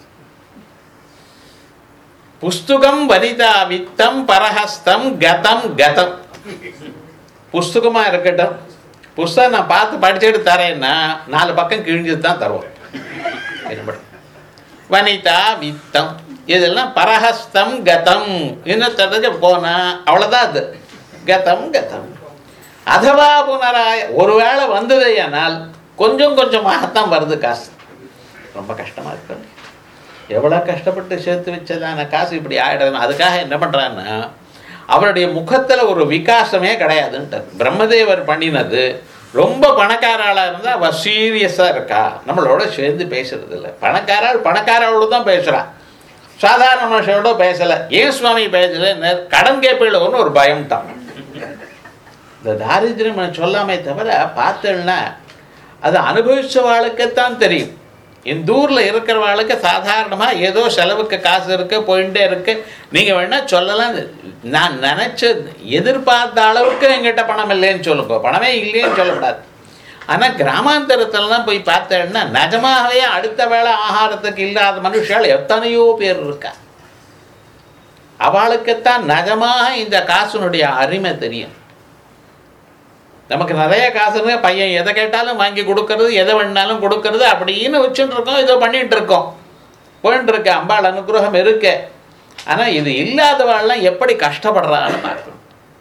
புஸ்தகம் வனிதா வித்தம் பரஹஸ்தம் கதம் கதம் புஸ்தகமா இருக்கட்டும் புஸ்தகம் நான் பார்த்து படிச்சுட்டு தரேன்னா நாலு பக்கம் கிழிஞ்சது தான் தருவோம் ஈடுபடும் வனிதா வித்தம் இதெல்லாம் பரஹஸ்தம் கதம் இன்னொருத்தருக்கு போனா அவ்வளோதான் அது கதம் கதம் அதவா புனராய ஒருவேளை வந்ததேயானால் கொஞ்சம் கொஞ்சமாகத்தான் வருது காசு ரொம்ப கஷ்டமாக இருக்கு எவ்வளோ கஷ்டப்பட்டு சேர்த்து வச்சதான காசு இப்படி ஆயிடுதுன்னு அதுக்காக என்ன பண்ணுறான்னா அவருடைய முகத்தில் ஒரு விகாசமே கிடையாதுன்ட்டு பிரம்மதேவர் பண்ணினது ரொம்ப பணக்காராளாக இருந்தால் அவள் சீரியஸாக இருக்கா நம்மளோட சேர்ந்து பேசுறது இல்லை பணக்காராள் பணக்காராளோட தான் பேசுகிறா சாதாரண மனுஷனோட பேசலை ஏன் சுவாமி பேசல கடன் கேட்பீங்களோன்னு ஒரு பயம் தான் இந்த தாரித்திரம் சொல்லாமே தவிர பார்த்தேன்னா அது அனுபவிச்சவாளுக்குத்தான் தெரியும் இந்த ஊரில் இருக்கிறவாளுக்கு சாதாரணமாக ஏதோ செலவுக்கு காசு இருக்கு போயிட்டே இருக்கு நீங்கள் வேணால் சொல்லலாம் நான் நினச்ச எதிர்பார்த்த அளவுக்கு எங்கிட்ட பணம் இல்லைன்னு சொல்லுங்க பணமே இல்லைன்னு சொல்லக்கூடாது ஆனால் கிராமாந்தரத்துலலாம் போய் பார்த்தேன்னா நிஜமாகவே அடுத்த வேளை ஆகாரத்துக்கு இல்லாத மனுஷால் எத்தனையோ பேர் இருக்கா அவளுக்குத்தான் நிஜமாக இந்த காசுனுடைய அருமை தெரியும் நமக்கு நிறைய காசுங்க பையன் எதை கேட்டாலும் வாங்கி கொடுக்கறது எதை வேணாலும் கொடுக்கறது அப்படின்னு வச்சுட்டு இருக்கோம் ஏதோ பண்ணிட்டு இருக்கோம் போயிட்டு இருக்க அம்பாள் அனுகிரகம் இருக்கு ஆனால் இது இல்லாதவாள்லாம் எப்படி கஷ்டப்படுறான்னு பார்க்கணும்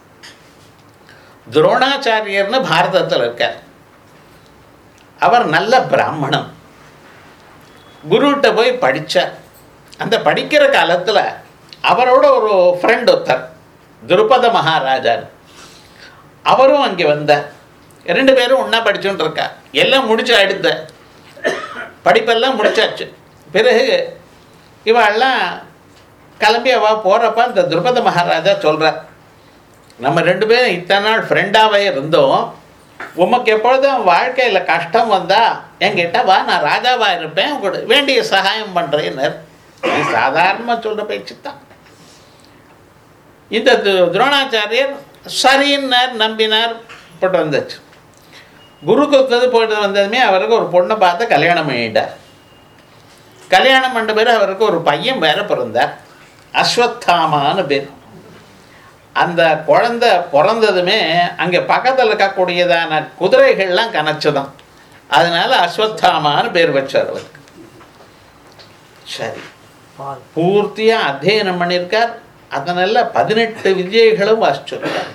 துரோணாச்சாரியர்னு பாரதத்தில் இருக்கார் அவர் நல்ல பிராமணன் குருகிட்ட போய் படித்தார் அந்த படிக்கிற காலத்தில் அவரோட ஒரு ஃப்ரெண்ட் ஒருத்தர் துருபத மகாராஜான்னு அவரும் அங்கே வந்தார் ரெண்டு பேரும் ஒன்றா படிச்சுட்டு இருக்கா எல்லாம் முடிச்சு அடுத்த படிப்பெல்லாம் முடிச்சாச்சு பிறகு இவெல்லாம் கிளம்பி அவ போகிறப்ப இந்த துருபத மகாராஜா சொல்கிறார் நம்ம ரெண்டு பேரும் இத்தனை நாள் ஃப்ரெண்டாகவே இருந்தோம் உமக்கு எப்பொழுதும் வாழ்க்கையில் கஷ்டம் வந்தால் என்கிட்ட வா நான் ராஜாவாக இருப்பேன் உங்களுக்கு வேண்டிய சகாயம் பண்ணுறேன்னு இது சாதாரணமாக சொல்கிற பேச்சு தான் இந்த து- துரோணாச்சாரியர் சரின்னார் நம்பினார் போட்டு வந்துச்சு குருக்கு வந்தது போயிட்டு வந்ததுமே அவருக்கு ஒரு பொண்ணை பார்த்து கல்யாணம் பண்ணிட்டார் கல்யாணம் பண்ண பேர் அவருக்கு ஒரு பையன் வேற பிறந்தார் அஸ்வத்தாமான்னு பேர் அந்த குழந்தை பிறந்ததுமே அங்கே பக்கத்தில் இருக்கக்கூடியதான குதிரைகள்லாம் கனச்சுதான் அதனால அஸ்வத்தாமான்னு பேர் வச்சார் அவருக்கு சரி பூர்த்தியாக அத்தியனம் பண்ணியிருக்கார் அதனால பதினெட்டு விஜயங்களும் வாசிச்சிருக்கார்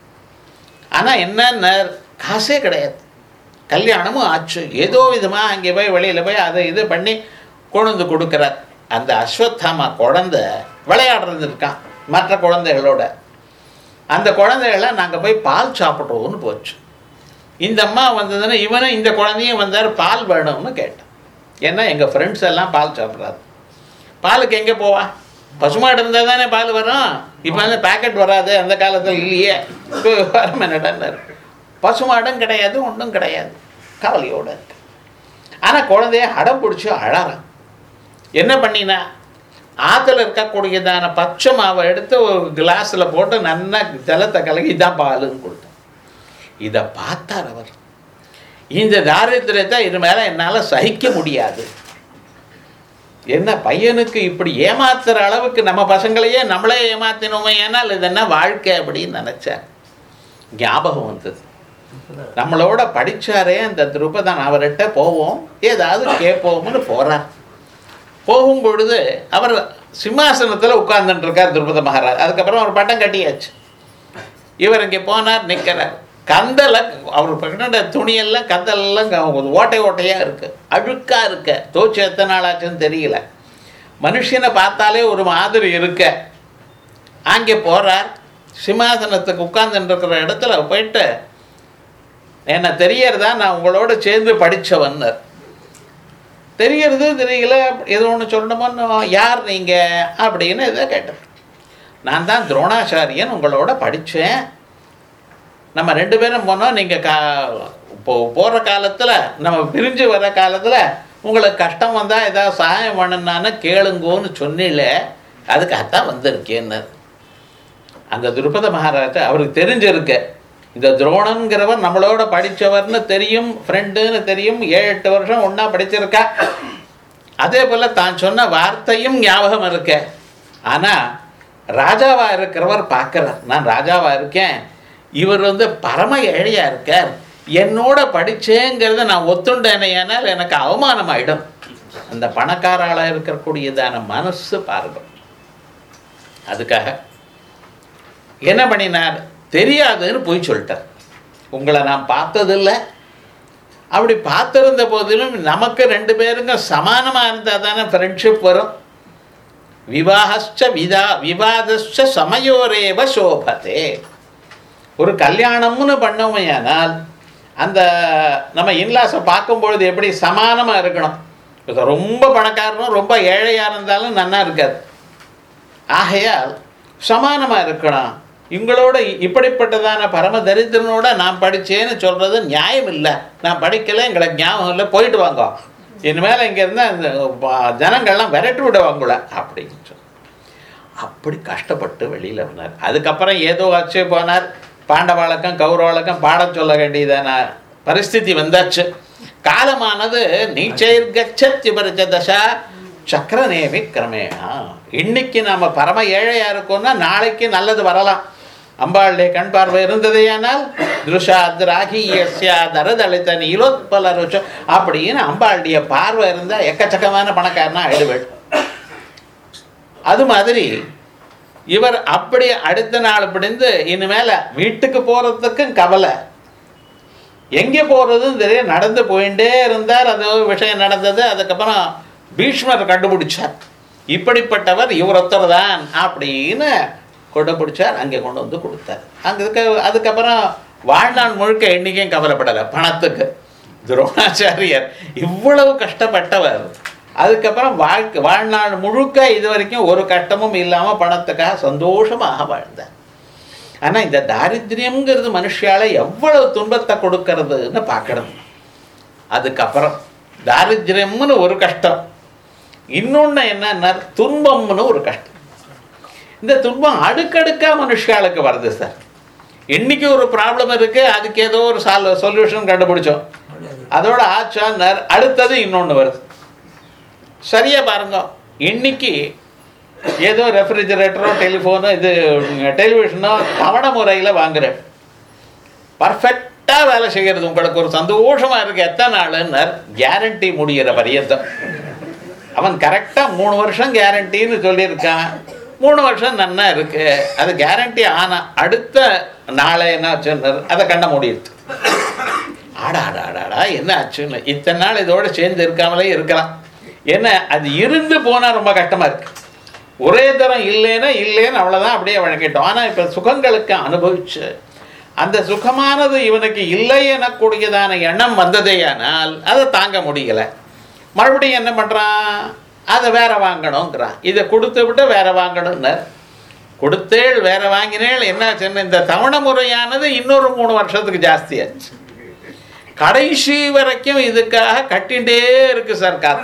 ஆனால் என்னன்னா காசே கிடையாது கல்யாணமும் ஆச்சு ஏதோ விதமாக அங்கே போய் வெளியில் போய் அதை இது பண்ணி கொண்டு வந்து கொடுக்குறார் அந்த அஸ்வத்தாமா குழந்தை விளையாடுறது இருக்கான் மற்ற குழந்தைகளோட அந்த குழந்தைகள்லாம் நாங்கள் போய் பால் சாப்பிட்றோம்னு போச்சு இந்த அம்மா வந்ததுன்னா இவனும் இந்த குழந்தையும் வந்தார் பால் வேணும்னு கேட்டான் ஏன்னா எங்கள் ஃப்ரெண்ட்ஸ் எல்லாம் பால் சாப்பிட்றாரு பாலுக்கு எங்கே போவா பசுமாடு இருந்தால் தானே பால் வரும் இப்போ வந்து பேக்கெட் வராது அந்த காலத்தில் இல்லையே இப்போ விவகாரம் என்னடான்னாரு பசுமாடும் கிடையாது ஒன்றும் கிடையாது கவலையோடு இருக்கு ஆனால் குழந்தைய அடம் பிடிச்சி அழறான் என்ன பண்ணினா ஆற்றுல இருக்கக்கூடியதான பச்சை மாவை எடுத்து ஒரு கிளாஸில் போட்டு நல்லா ஜலத்தை கலக்கி இதான் பாலுன்னு கொடுத்தான் இதை பார்த்தார் அவர் இந்த தாரித்திரத்தை இது மேலே என்னால் சகிக்க முடியாது என்ன பையனுக்கு இப்படி ஏமாத்துற அளவுக்கு நம்ம பசங்களையே நம்மளே ஏமாத்தினோமே ஏனால் இது என்ன வாழ்க்கை அப்படின்னு நினச்சார் ஞாபகம் வந்தது நம்மளோட படிச்சாரே அந்த திருப்பதான் அவர்கிட்ட போவோம் ஏதாவது கேட்போம்னு போறார் போகும் பொழுது அவர் சிம்மாசனத்தில் உட்கார்ந்துட்டு இருக்கார் திருப்பத மகாராஜ் அதுக்கப்புறம் ஒரு பட்டம் கட்டியாச்சு இவர் இங்கே போனார் நிற்கிறார் கந்தல அவர் பக்கின துணியெல்லாம் கந்தலெல்லாம் க- ஓட்டை ஓட்டையாக இருக்குது அழுக்காக இருக்க தோச்சு எத்தனை நாள் ஆச்சுன்னு தெரியல மனுஷனை பார்த்தாலே ஒரு மாதிரி இருக்க அங்கே போகிறார் சிம்மாசனத்துக்கு உட்கார்ந்துட்டு இருக்கிற இடத்துல போயிட்டு என்ன தெரியறதா நான் உங்களோட சேர்ந்து படித்தவன்னர் தெரியறது தெரியல எது ஒன்று சொல்லணுமோன்னு யார் நீங்கள் அப்படின்னு இதை கேட்டேன் நான் தான் துரோணாச்சாரியன் உங்களோட படித்தேன் நம்ம ரெண்டு பேரும் போனோம் நீங்கள் கா இப்போ போகிற காலத்தில் நம்ம பிரிஞ்சு வர காலத்தில் உங்களுக்கு கஷ்டம் வந்தால் ஏதாவது சகாயம் பண்ணணுன்னு கேளுங்கோன்னு சொன்னில அதுக்காகத்தான் வந்திருக்கேன்னு அந்த துருபத மகாராஜா அவருக்கு தெரிஞ்சிருக்கு இந்த துரோணங்கிறவர் நம்மளோட படித்தவர்னு தெரியும் ஃப்ரெண்டுன்னு தெரியும் ஏழு எட்டு வருஷம் ஒன்றா படிச்சிருக்கா அதே போல் தான் சொன்ன வார்த்தையும் ஞாபகம் இருக்க ஆனால் ராஜாவாக இருக்கிறவர் பார்க்குறார் நான் ராஜாவாக இருக்கேன் இவர் வந்து பரம ஏழையாக இருக்கார் என்னோட படித்தேங்கிறத நான் ஒத்துண்டேனேயானால் எனக்கு அவமானம் ஆயிடும் அந்த பணக்காராளாக இருக்கக்கூடியதான மனசு பாருங்க அதுக்காக என்ன பண்ணினார் தெரியாதுன்னு போய் சொல்லிட்டார் உங்களை நான் பார்த்ததில்லை அப்படி பார்த்திருந்த போதிலும் நமக்கு ரெண்டு பேருங்க சமானமாக இருந்தால் தானே ஃப்ரெண்ட்ஷிப் வரும் விவாகச்ச விதா விவாதச்ச சமயோரேவ சோபத்தே ஒரு கல்யாணம்னு பண்ணோமையானால் அந்த நம்ம இன்லாஸை பார்க்கும்பொழுது எப்படி சமானமாக இருக்கணும் இப்போ ரொம்ப பணக்காரனும் ரொம்ப ஏழையாக இருந்தாலும் நன்னா இருக்காது ஆகையால் சமானமாக இருக்கணும் இவங்களோட இப்படிப்பட்டதான பரம தரித்திரனோட நான் படித்தேன்னு சொல்கிறது நியாயம் இல்லை நான் படிக்கலை எங்களுக்கு ஞாபகம் இல்லை போயிட்டு வாங்க இனிமேல் இங்கேருந்து அந்த ப- ஜனங்கள்லாம் விரட்டி விடுவாங்கள அப்படின்னு சொல்லி அப்படி கஷ்டப்பட்டு வெளியில் வந்தார் அதுக்கப்புறம் ஏதோ ஆச்சு போனார் பாண்டவாளக்கம் கௌரவாளக்கம் பாடம் சொல்ல வேண்டியதான பரிஸ்திதி வந்தாச்சு காலமானது நீச்சைர்கச்சத்தி பரிச்ச தசா சக்கரநேமி கிரமேணா இன்னைக்கு நாம பரம ஏழையா இருக்கோம்னா நாளைக்கு நல்லது வரலாம் அம்பாளுடைய கண் பார்வை இருந்ததேயானால் திருஷாத் ராகியஸ்யா தரதளித்த நீலோத்பல ருச்சம் அப்படின்னு அம்பாளுடைய பார்வை இருந்தால் எக்கச்சக்கமான பணக்காரனா ஆயிடுவேன் அது மாதிரி இவர் அப்படி அடுத்த நாள் பிடிந்து இனிமேல வீட்டுக்கு போறதுக்கும் கவலை எங்கே போறதுன்னு தெரியும் நடந்து போயிட்டே இருந்தார் அது ஒரு விஷயம் நடந்தது அதுக்கப்புறம் பீஷ்மர் கண்டுபிடிச்சார் இப்படிப்பட்டவர் இவர் ஒருத்தர் தான் அப்படின்னு கண்டுபிடிச்சார் அங்கே கொண்டு வந்து கொடுத்தார் அங்கே இருக்க அதுக்கப்புறம் வாழ்நாள் முழுக்க எண்ணிக்கையும் கவலைப்படலை பணத்துக்கு துரோணாச்சாரியர் இவ்வளவு கஷ்டப்பட்டவர் அதுக்கப்புறம் வாழ்க்கை வாழ்நாள் முழுக்க இது வரைக்கும் ஒரு கஷ்டமும் இல்லாமல் பணத்துக்காக சந்தோஷமாக வாழ்ந்தார் ஆனால் இந்த தாரித்ரியம்ங்கிறது மனுஷால எவ்வளவு துன்பத்தை கொடுக்கறதுன்னு பார்க்கணும் அதுக்கப்புறம் தாரித்ரியம்னு ஒரு கஷ்டம் இன்னொன்று என்னன்னா துன்பம்னு ஒரு கஷ்டம் இந்த துன்பம் அடுக்கடுக்கா மனுஷாளுக்கு வருது சார் இன்னைக்கு ஒரு ப்ராப்ளம் இருக்கு அதுக்கு ஏதோ ஒரு சால் சொல்யூஷன் கண்டுபிடிச்சோம் அதோட ஆச்சார் அடுத்தது இன்னொன்று வருது சரியா பாருங்க இன்னைக்கு ஏதோ ரெஃப்ரிஜரேட்டரோ டெலிஃபோனோ இது டெலிவிஷனோ தவண முறையில் வாங்குறேன் பர்ஃபெக்டாக வேலை செய்கிறது உங்களுக்கு ஒரு சந்தோஷமாக இருக்கு எத்தனை நாளுன்னர் கேரண்டி முடிகிற பரியந்தம் அவன் கரெக்டாக மூணு வருஷம் கேரண்டின்னு சொல்லியிருக்கான் மூணு வருஷம் நன்னா இருக்கு அது கேரண்டி ஆன அடுத்த நாளை என்ன ஆச்சுன்னார் அதை கண்ண முடியுது ஆடா ஆடா ஆடாடா என்ன ஆச்சுன்னு இத்தனை நாள் இதோட சேர்ந்து இருக்காமலே இருக்கலாம் என்ன அது இருந்து போனால் ரொம்ப கஷ்டமாக இருக்கு ஒரே தரம் இல்லைன்னா இல்லைன்னு அவ்வளோதான் அப்படியே வழங்கிட்டோம் ஆனால் இப்போ சுகங்களுக்கு அனுபவிச்சு அந்த சுகமானது இவனுக்கு இல்லை எனக்கூடியதான எண்ணம் வந்ததேயானால் அதை தாங்க முடியலை மறுபடியும் என்ன பண்ணுறான் அதை வேற வாங்கணுங்கிறான் இதை கொடுத்து விட்டு வேற வாங்கணும்னார் கொடுத்தேள் வேற வாங்கினேள் என்னாச்சுன்னு இந்த தவண முறையானது இன்னொரு மூணு வருஷத்துக்கு ஜாஸ்தியாச்சு கடைசி வரைக்கும் இதுக்காக கட்டிகிட்டே இருக்கு சர்க்கார்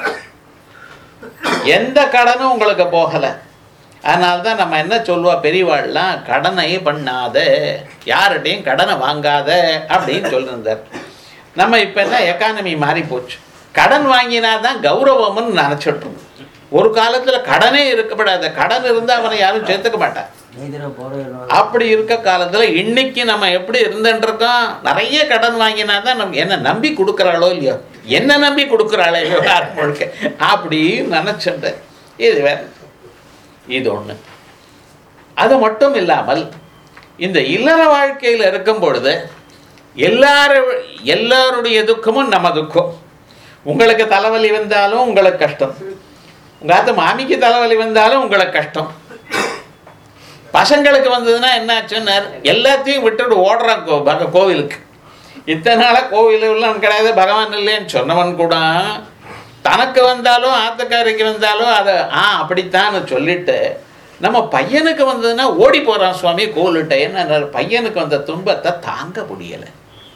எந்த கடனும் உங்களுக்கு போகலை அதனால தான் நம்ம என்ன சொல்லுவா பெரியவாள்லாம் கடனை பண்ணாத யார்கிட்டையும் கடனை வாங்காத அப்படின்னு சொல்லியிருந்தார் நம்ம இப்போ என்ன எக்கானமி மாறி போச்சு கடன் வாங்கினா தான் கௌரவம்னு நினச்சிட்டோம் ஒரு காலத்தில் கடனே இருக்கப்படாது கடன் இருந்தால் அவனை யாரும் சேர்த்துக்க மாட்டான் அப்படி இருக்க காலத்தில் இன்னைக்கு நம்ம எப்படி இருந்துட்டு இருக்கோம் நிறைய கடன் வாங்கினா தான் நமக்கு என்ன நம்பி கொடுக்குறாளோ இல்லையோ என்ன நம்பி கொடுக்குறாளோ இல்லையோ யார் முழுக்க அப்படி நினச்சிட்டு இது வேற இது ஒன்று அது மட்டும் இல்லாமல் இந்த இல்லற வாழ்க்கையில் இருக்கும் பொழுது எல்லாரும் எல்லாருடைய துக்கமும் நம்ம துக்கம் உங்களுக்கு தலைவலி வந்தாலும் உங்களுக்கு கஷ்டம் உங்கள் ஆத்து மாமிக்கு தலைவலி வந்தாலும் உங்களுக்கு கஷ்டம் பசங்களுக்கு வந்ததுன்னா என்ன ஆச்சுன்னார் எல்லாத்தையும் விட்டுட்டு ஓடுறான் கோ பக கோவிலுக்கு இத்தனை நாளாக கோவிலுலாம் கிடையாது பகவான் இல்லைன்னு சொன்னவன் கூட தனக்கு வந்தாலும் ஆத்துக்காரிக்கு வந்தாலும் அதை ஆ அப்படித்தான்னு சொல்லிட்டு நம்ம பையனுக்கு வந்ததுன்னா ஓடி போகிறான் சுவாமி கோவில்கிட்ட என்ன பையனுக்கு வந்த துன்பத்தை தாங்க முடியலை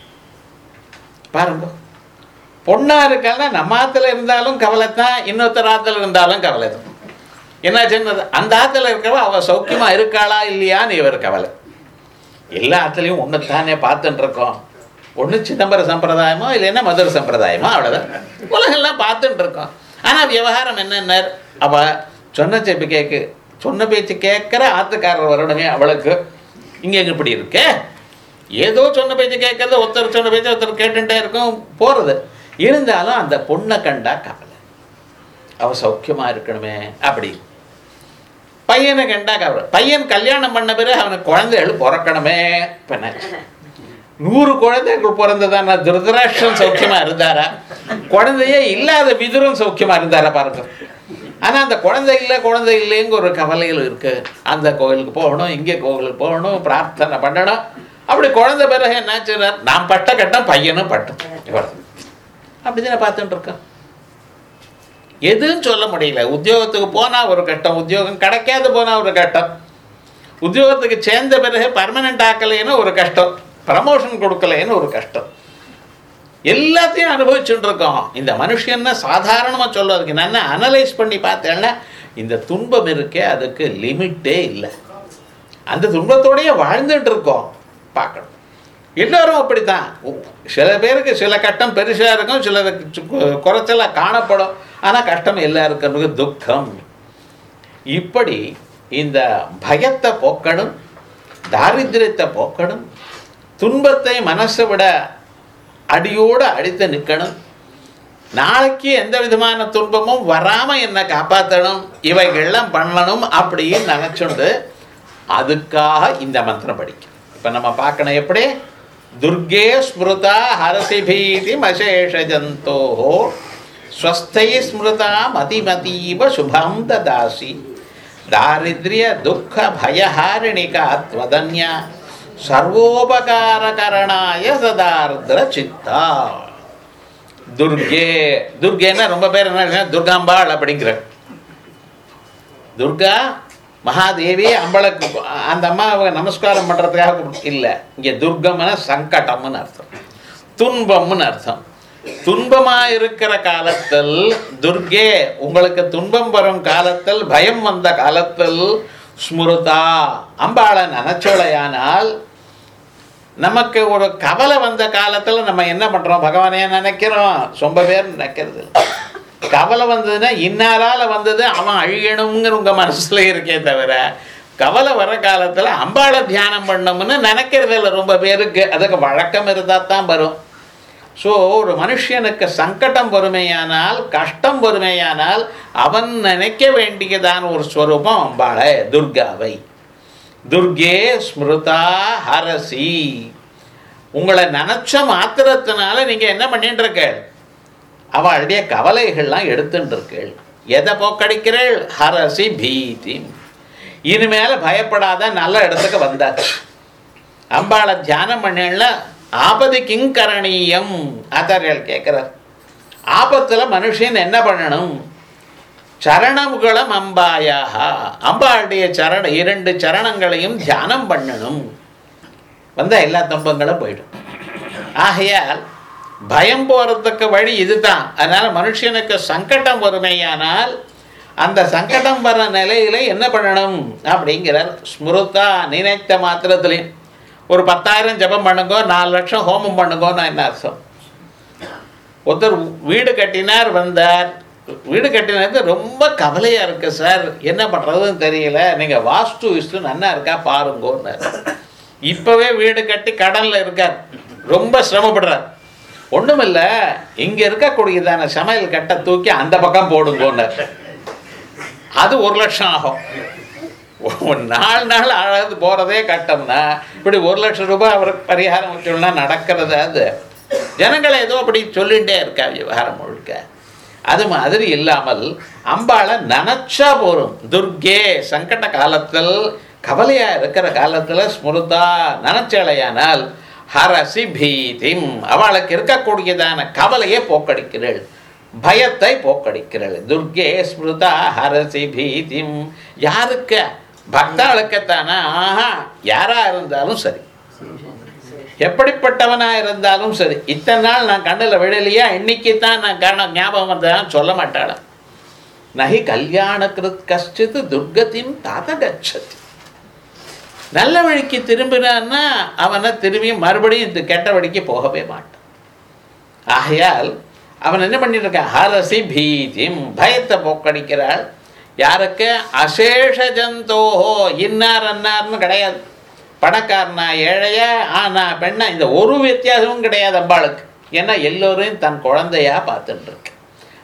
பாருங்க பொண்ணா இருக்கலாம் நம்ம ஆத்துல இருந்தாலும் கவலை தான் இன்னொருத்தர் ஆத்துல இருந்தாலும் கவலை தான் என்ன சொன்னது அந்த ஆத்துல இருக்கிறவ அவ சௌக்கியமா இருக்காளா இல்லையான்னு இவர் கவலை எல்லா ஆத்துலையும் ஒன்று தானே பார்த்துட்டு இருக்கோம் ஒன்று சிதம்பர சம்பிரதாயமோ இல்லைன்னா மதுரை சம்பிரதாயமோ அவ்வளோதான் உலகெல்லாம் பார்த்துட்டு இருக்கோம் ஆனால் விவகாரம் என்னன்னார் அவ சொன்ன செப்பு கேக்கு சொன்ன பேச்சு கேட்குற ஆத்துக்காரர் வரணுமே அவளுக்கு இங்கே இப்படி இருக்கே ஏதோ சொன்ன பேச்சு கேட்கறது ஒருத்தர் சொன்ன பேச்சு ஒருத்தர் கேட்டுட்டே இருக்கும் போகிறது இருந்தாலும் அந்த பொண்ணை கண்டா கவலை அவ சௌக்கியமா இருக்கணுமே அப்படி பையனை கண்டா கவலை பையன் கல்யாணம் பண்ண பிறகு அவனுக்கு குழந்தைகள் பிறக்கணுமே இப்ப என்னாச்சு? நூறு குழந்தைகள் பிறந்ததான திருதராஷ்டிரம் சௌக்கியமா இருந்தாரா குழந்தையே இல்லாத விதுரும் சௌக்கியமா இருந்தாரா பாருங்க ஆனா அந்த குழந்தை இல்லை குழந்தை இல்லைங்க ஒரு கவலைகள் இருக்கு அந்த கோயிலுக்கு போகணும் இங்கே கோவிலுக்கு போகணும் பிரார்த்தனை பண்ணணும் அப்படி குழந்தை பிறகு என்னாச்சு நான் பட்ட கட்டம் பையனும் பட்டும் இவ்வளவு அப்படிதானே பார்த்துட்டு இருக்கோம் எதுவும் சொல்ல முடியல உத்தியோகத்துக்கு போனா ஒரு கட்டம் உத்தியோகம் கிடைக்காது போனா ஒரு கட்டம் உத்தியோகத்துக்கு சேர்ந்த பிறகு பர்மனெண்ட் ஆக்கலைன்னு ஒரு கஷ்டம் ப்ரமோஷன் கொடுக்கலைன்னு ஒரு கஷ்டம் எல்லாத்தையும் அனுபவிச்சுட்டு இருக்கோம் இந்த மனுஷன்னா சாதாரணமாக சொல்லுவதுக்கு நான் அனலைஸ் பண்ணி பார்த்தேன்னா இந்த துன்பம் இருக்கே அதுக்கு லிமிட்டே இல்லை அந்த துன்பத்தோடயே வாழ்ந்துட்டு இருக்கோம் பார்க்கணும் எல்லாரும் அப்படித்தான் சில பேருக்கு சில கட்டம் பெருசாக இருக்கும் சிலருக்கு சு- குறைச்சலா காணப்படும் ஆனால் கஷ்டம் எல்லாருக்கும் துக்கம் இப்படி இந்த பயத்தை போக்கணும் தாரித்திரியத்தை போக்கணும் துன்பத்தை மனசை விட அடியோடு அடித்து நிற்கணும் நாளைக்கு எந்த விதமான துன்பமும் வராமல் என்னை காப்பாற்றணும் இவைகள்லாம் பண்ணணும் அப்படின்னு நினச்சுண்டு அதுக்காக இந்த மந்திரம் படிக்கும் இப்போ நம்ம பார்க்கணும் எப்படி துர்கே ஸ்மிருதா ஹரசி பீதி மசேஷ ஜந்தோஹோ ஸ்வஸ்தை ஸ்மிருதா மதிமதீவ சுபம் ததாசி தாரித்ரிய துக்க பயஹாரிணிகா त्वदन्या சர்வோபகாரகரணாய சதார்திர சித்தா துர்கே துர்கேன்னா ரொம்ப பேர் என்ன துர்காம்பாள் அப்படிங்கிற துர்கா மகாதேவி அம்பளுக்கு அந்த அம்மாவை நமஸ்காரம் பண்ணுறதுக்காக இல்லை இங்கே துர்கம்னா சங்கடம்னு அர்த்தம் துன்பம்னு அர்த்தம் துன்பமாக இருக்கிற காலத்தில் துர்கே உங்களுக்கு துன்பம் வரும் காலத்தில் பயம் வந்த காலத்தில் ஸ்மிருதா அம்பாளை நினச்சோலையானால் நமக்கு ஒரு கவலை வந்த காலத்தில் நம்ம என்ன பண்ணுறோம் பகவானே நினைக்கிறோம் ரொம்ப பேர் நினைக்கிறது இல்லை கவலை வந்ததுன்னா இன்னாரால வந்தது அவன் அழியணுங்கிற உங்கள் மனசுல இருக்கே தவிர கவலை வர காலத்தில் அம்பாளை தியானம் பண்ணணும்னு நினைக்கிறது இல்லை ரொம்ப பேருக்கு அதுக்கு வழக்கம் இருந்தால் தான் வரும் ஸோ ஒரு மனுஷனுக்கு சங்கடம் வறுமையானால் கஷ்டம் வறுமையானால் அவன் நினைக்க வேண்டியதான ஒரு ஸ்வரூபம் அம்பாளை துர்காவை துர்கே ஸ்மிருதா ஹரசி உங்களை நினச்ச மாத்திரத்தினால நீங்கள் என்ன பண்ணிட்டு இருக்க அவளுடைய கவலைகள்லாம் எடுத்துட்டு இருக்கேள் எதை போக்கடிக்கிறேள் ஹரசி பீதி இனிமேல பயப்படாத நல்ல இடத்துக்கு வந்தாச்சு அம்பாளை தியானம் பண்ணல ஆபதி கிங்கரணீயம் ஆச்சாரியால் கேட்குறார் ஆபத்தில் மனுஷன் என்ன பண்ணணும் சரணமுகளம் அம்பாயாக அம்பாளுடைய சரண இரண்டு சரணங்களையும் தியானம் பண்ணணும் வந்தால் எல்லா துன்பங்களும் போயிடும் ஆகையால் பயம் போகிறதுக்கு வழி இதுதான் அதனால் மனுஷனுக்கு சங்கடம் வறுமையானால் அந்த சங்கடம் வர நிலையில என்ன பண்ணணும் அப்படிங்கிறார் ஸ்மிருதா நினைத்த மாத்திரத்துலையும் ஒரு பத்தாயிரம் ஜெபம் பண்ணுங்கோ நாலு லட்சம் ஹோமம் பண்ணுங்கோன்னு என்ன அர்த்தம் ஒருத்தர் வீடு கட்டினார் வந்தார் வீடு கட்டினது ரொம்ப கவலையாக இருக்கு சார் என்ன பண்ணுறதுன்னு தெரியல நீங்கள் வாஸ்து விஸ்து நன்னா இருக்கா பாருங்கோன்னார் இப்போவே வீடு கட்டி கடனில் இருக்கார் ரொம்ப சிரமப்படுறார் ஒன்றுமில்ல இங்கே இருக்கக்கூடியதான சமையல் கட்டை தூக்கி அந்த பக்கம் போடுங்கோன்னார் அது ஒரு லட்சம் ஆகும் ஒரு நாலு நாள் அழகு போகிறதே கட்டம்னா இப்படி ஒரு லட்சம் ரூபாய் அவருக்கு பரிகாரம் வச்சோம்னா நடக்கிறது அது ஜனங்களை ஏதோ அப்படி சொல்லிகிட்டே இருக்கா விவகாரம் முழுக்க அது மாதிரி இல்லாமல் அம்பாளை நினச்சா போரும் துர்கே சங்கட காலத்தில் கவலையாக இருக்கிற காலத்தில் ஸ்மிருதா நினச்சலையானால் ஹரசி பீதிம் அவளுக்கு இருக்கக்கூடியதான கவலையை போக்கடிக்கிறாள் பயத்தை போக்கடிக்கிறாள் துர்கே ஸ்மிருதா ஹரசி பீதிம் யாருக்கு பக்தாளுக்குத்தானா ஆஹா யாரா இருந்தாலும் சரி எப்படிப்பட்டவனா இருந்தாலும் சரி இத்தனை நாள் நான் கண்ணில் விழலையா இன்னைக்கு தான் நான் காரணம் ஞாபகம் வந்ததான் சொல்ல மாட்டாளா நகி கல்யாண கிருத் கஷ்டித் துர்கத்தின் தாத கச்சதி நல்ல வழிக்கு திரும்பினான்னா அவனை திரும்பி மறுபடியும் இந்த கெட்ட வழிக்கு போகவே மாட்டான் ஆகையால் அவன் என்ன பண்ணிட்டு இருக்கான் ஹரசி பீதிம் பயத்தை போக்கடிக்கிறாள் யாருக்கு அசேஷ ஜந்தோஹோ இன்னார் அன்னார்னு கிடையாது பணக்காரனா ஏழையா ஆனா பெண்ணா இந்த ஒரு வித்தியாசமும் கிடையாது அம்பாளுக்கு ஏன்னா எல்லோரையும் தன் குழந்தையா பார்த்துட்டு இருக்கு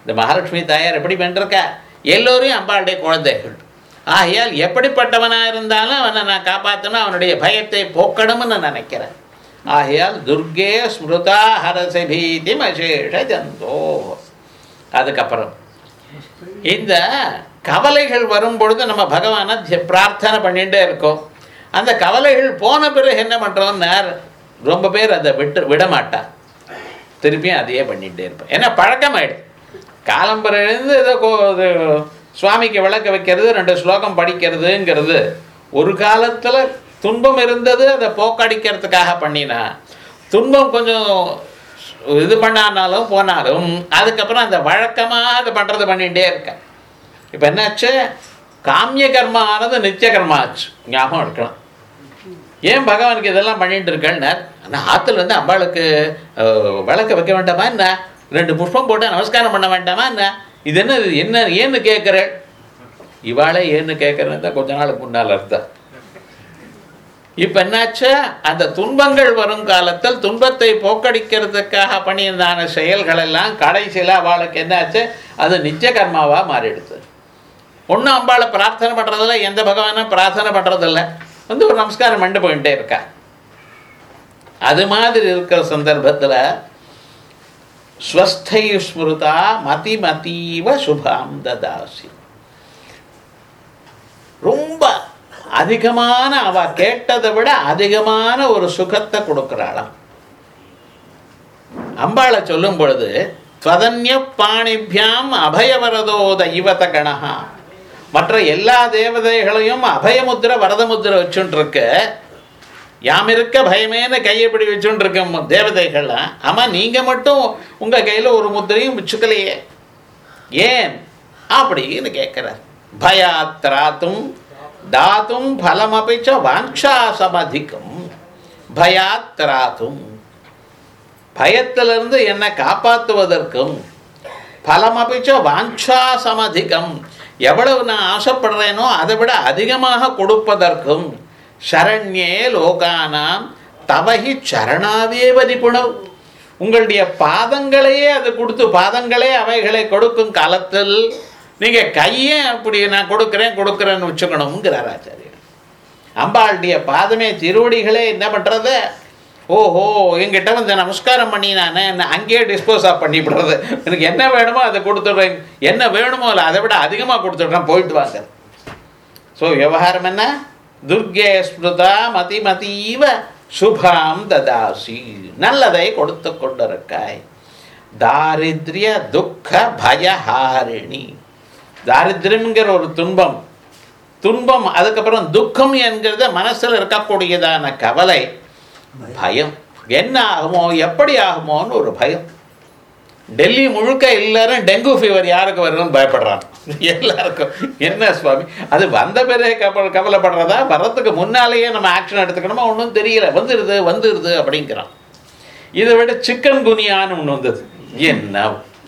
இந்த மகாலட்சுமி தாயார் எப்படி பண்ணிருக்கா எல்லோரையும் அம்பாளுடைய குழந்தைகள் ஆகையால் எப்படிப்பட்டவனாக இருந்தாலும் அவனை நான் காப்பாற்றணும் அவனுடைய பயத்தை போக்கணும்னு நினைக்கிறேன் ஆகையால் துர்கே ஸ்மிருதா ஹரசி பீதி அசேஷ ஜந்தோ அதுக்கப்புறம் இந்த கவலைகள் வரும் பொழுது நம்ம பகவானை திய- பிரார்த்தனை பண்ணிகிட்டே இருக்கோம் அந்த கவலைகள் போன பிறகு என்ன பண்ணுறோம்னார் ரொம்ப பேர் அதை விட்டு விட மாட்டா திருப்பியும் அதையே பண்ணிகிட்டே இருப்பேன் ஏன்னா பழக்கமாயிடும் காலம்பரை எழுந்து ஏதோ கோ- இது சுவாமிக்கு விளக்க வைக்கிறது ரெண்டு ஸ்லோகம் படிக்கிறதுங்கிறது ஒரு காலத்தில் துன்பம் இருந்தது அதை போக்கடிக்கிறதுக்காக பண்ணினா துன்பம் கொஞ்சம் இது பண்ணானாலும் போனாலும் அதுக்கப்புறம் அந்த வழக்கமாக அதை பண்ணுறது பண்ணிகிட்டே இருக்கேன் இப்போ என்னாச்சு காமிய கர்மா ஆனது நித்திய கர்மா ஆச்சு ஞாபகம் இருக்கணும் ஏன் பகவானுக்கு இதெல்லாம் பண்ணிட்டு இருக்கேன்னு ஆனால் ஆற்றுல வந்து அம்பாளுக்கு அஹ், விளக்க வைக்க வேண்டாமா என்ன ரெண்டு புஷ்பம் போட்டு நமஸ்காரம் பண்ண வேண்டாமா என்ன இது என்ன இது என்ன ஏன்னு கேட்குற இவாளே ஏன்னு கேட்குறேன்னு தான் கொஞ்ச நாளுக்கு முன்னால் அர்த்தம் இப்போ என்னாச்சு அந்த துன்பங்கள் வரும் காலத்தில் துன்பத்தை போக்கடிக்கிறதுக்காக பண்ணியிருந்தான செயல்கள் எல்லாம் கடைசியில் அவளுக்கு என்னாச்சு அது நித்திய கர்மாவாக மாறிடுது ஒன்றும் அம்பாளை பிரார்த்தனை பண்ணுறதில்ல எந்த பகவானும் பிரார்த்தனை பண்ணுறதில்ல வந்து ஒரு நமஸ்காரம் பண்ணி போயிட்டே இருக்கா அது மாதிரி இருக்கிற சந்தர்ப்பத்தில் ஸ்வஸ்தை ஸ்மிருதா மதி மதீவ சுபாம் ததாசி ரொம்ப அதிகமான அவ கேட்டதை விட அதிகமான ஒரு சுகத்தை கொடுக்கிறாளாம் அம்பாளை சொல்லும் பொழுது ஸ்வதன்ய பாணிபியாம் அபயவரதோ தெய்வத கணஹா மற்ற எல்லா தேவதைகளையும் அபயமுத்திர வரதமுத்திர வச்சுட்டு இருக்க யாம் இருக்க பயமேன்னு கையை பிடி வச்சுட்டு இருக்க தேவதைகள்லாம் ஆமாம் நீங்கள் மட்டும் உங்கள் கையில் ஒரு முத்திரையும் வச்சுக்கலையே ஏன் அப்படின்னு கேட்குறார் பயாத்ராத்தும் தாத்தும் பலமபிச்ச வாஞ்சாசமதிகம் பயாத்ராத்தும் பயத்திலிருந்து என்னை காப்பாற்றுவதற்கும் பலமபிச்ச வாஞ்சாசமதிகம் எவ்வளவு நான் ஆசைப்படுறேனோ அதை விட அதிகமாக கொடுப்பதற்கும் சரண்யே லோகானாம் தவகி சரணாதேவ நிபுணம் உங்களுடைய பாதங்களையே அது கொடுத்து பாதங்களே அவைகளை கொடுக்கும் காலத்தில் நீங்கள் கையே அப்படி நான் கொடுக்குறேன் கொடுக்குறேன்னு வச்சுக்கணுங்கிறார் ஆச்சாரியர் அம்பாளுடைய பாதமே திருவடிகளே என்ன பண்ணுறது ஓஹோ எங்கிட்ட வந்து நமஸ்காரம் பண்ணி நான் என்ன அங்கேயே டிஸ்போஸ் ஆஃப் பண்ணிவிடுறது எனக்கு என்ன வேணுமோ அதை கொடுத்துட்றேன் என்ன வேணுமோ இல்லை அதை விட அதிகமாக கொடுத்துட்றேன் போயிட்டு வாங்க ஸோ விவகாரம் என்ன துர்கே ஸ்மிருதா மதி மதீவ சுபாம் ததாசி நல்லதை கொடுத்து கொண்டிருக்காய் தாரித்ரிய துக்க பயஹாரிணி தாரித்ரியம்ங்கிற ஒரு துன்பம் துன்பம் அதுக்கப்புறம் துக்கம் என்கிறத மனசில் இருக்கக்கூடியதான கவலை பயம் என்ன ஆகுமோ எப்படி ஆகுமோன்னு ஒரு பயம் டெல்லி முழுக்க எல்லாரும் டெங்கு ஃபீவர் யாருக்கு வருதுன்னு பயப்படுறாங்க எல்லாருக்கும் என்ன சுவாமி அது வந்த பிறகு கவலை கவலைப்படுறதா வர்றதுக்கு முன்னாலேயே நம்ம ஆக்ஷன் எடுத்துக்கணுமா ஒன்றும் தெரியல வந்துடுது வந்துடுது அப்படிங்கிறான் இதை விட சிக்கன் குனியான்னு ஒன்று வந்தது என்ன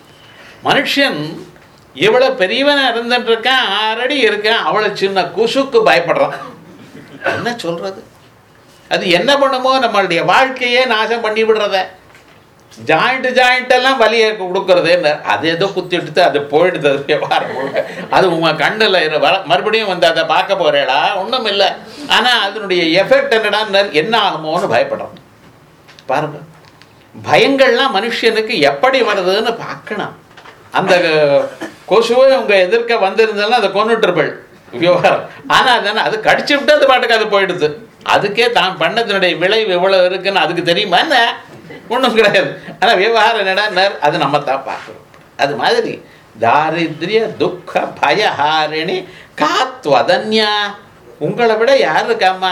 மனுஷன் இவ்வளோ பெரியவனாக இருந்துட்டு இருக்கான் ஆறடி இருக்கான் அவ்வளோ சின்ன குசுக்கு பயப்படுறான் என்ன சொல்றது அது என்ன பண்ணுமோ நம்மளுடைய வாழ்க்கையே நாசம் பண்ணி விடுறத ஜாயிண்ட் ஜாயிண்ட் எல்லாம் வலியை கொடுக்கறது அது ஏதோ குத்தி எடுத்து அது போயிடுது அது வியாபாரம் முழுக்க அது உங்கள் கண்ணில் வர மறுபடியும் வந்து அதை பார்க்க போறேடா ஒன்றும் இல்லை ஆனால் அதனுடைய எஃபெக்ட் என்னடா என்ன ஆகுமோன்னு பயப்படுறோம் பாருங்க பயங்கள்லாம் மனுஷனுக்கு எப்படி வருதுன்னு பார்க்கணும் அந்த கொசுவை உங்கள் எதிர்க்க வந்திருந்தாலும் அதை கொண்டுட்டுருப்பள் விவகாரம் ஆனால் அதனால் அது கடிச்சு விட்டு அது பாட்டுக்கு அது போயிடுது அதுக்கே தான் பண்ணதனுடைய விளைவு எவ்வளோ இருக்குன்னு அதுக்கு தெரியுமா என்ன ஒன்றும் கிடையாது ஆனால் விவகாரம் என்னடா அது நம்ம தான் பார்க்குறோம் அது மாதிரி தாரித்ரிய துக்க பயஹாரிணி காத்வதன்யா உங்களை விட யார் இருக்காம்மா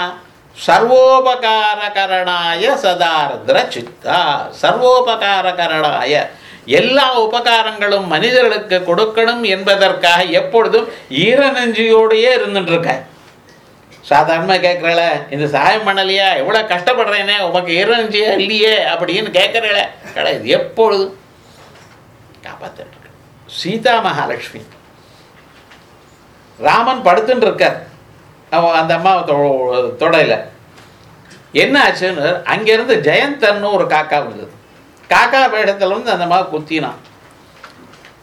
சர்வோபகாரகரணாய சதார்திர சித்தா சர்வோபகாரகரணாய எல்லா உபகாரங்களும் மனிதர்களுக்கு கொடுக்கணும் என்பதற்காக எப்பொழுதும் ஈரநெஞ்சியோடையே இருந்துட்டு இருக்க சாதாரணமாக கேட்குறல இந்த சாயம் பண்ணலையா எவ்வளோ கஷ்டப்படுறேனே உமக்கு ஈரநெஞ்சியா இல்லையே அப்படின்னு கேட்குறல கிடையாது எப்பொழுதும் காப்பாற்றிட்டு இருக்க சீதா மகாலட்சுமி ராமன் படுத்துட்டு இருக்கார் அவன் அந்த அம்மா தொடையில் என்ன ஆச்சுன்னு அங்கேருந்து ஜெயந்தன்னு ஒரு காக்கா வந்தது காக்கா வேடத்தில் வந்து அந்த அம்மா குத்தினான்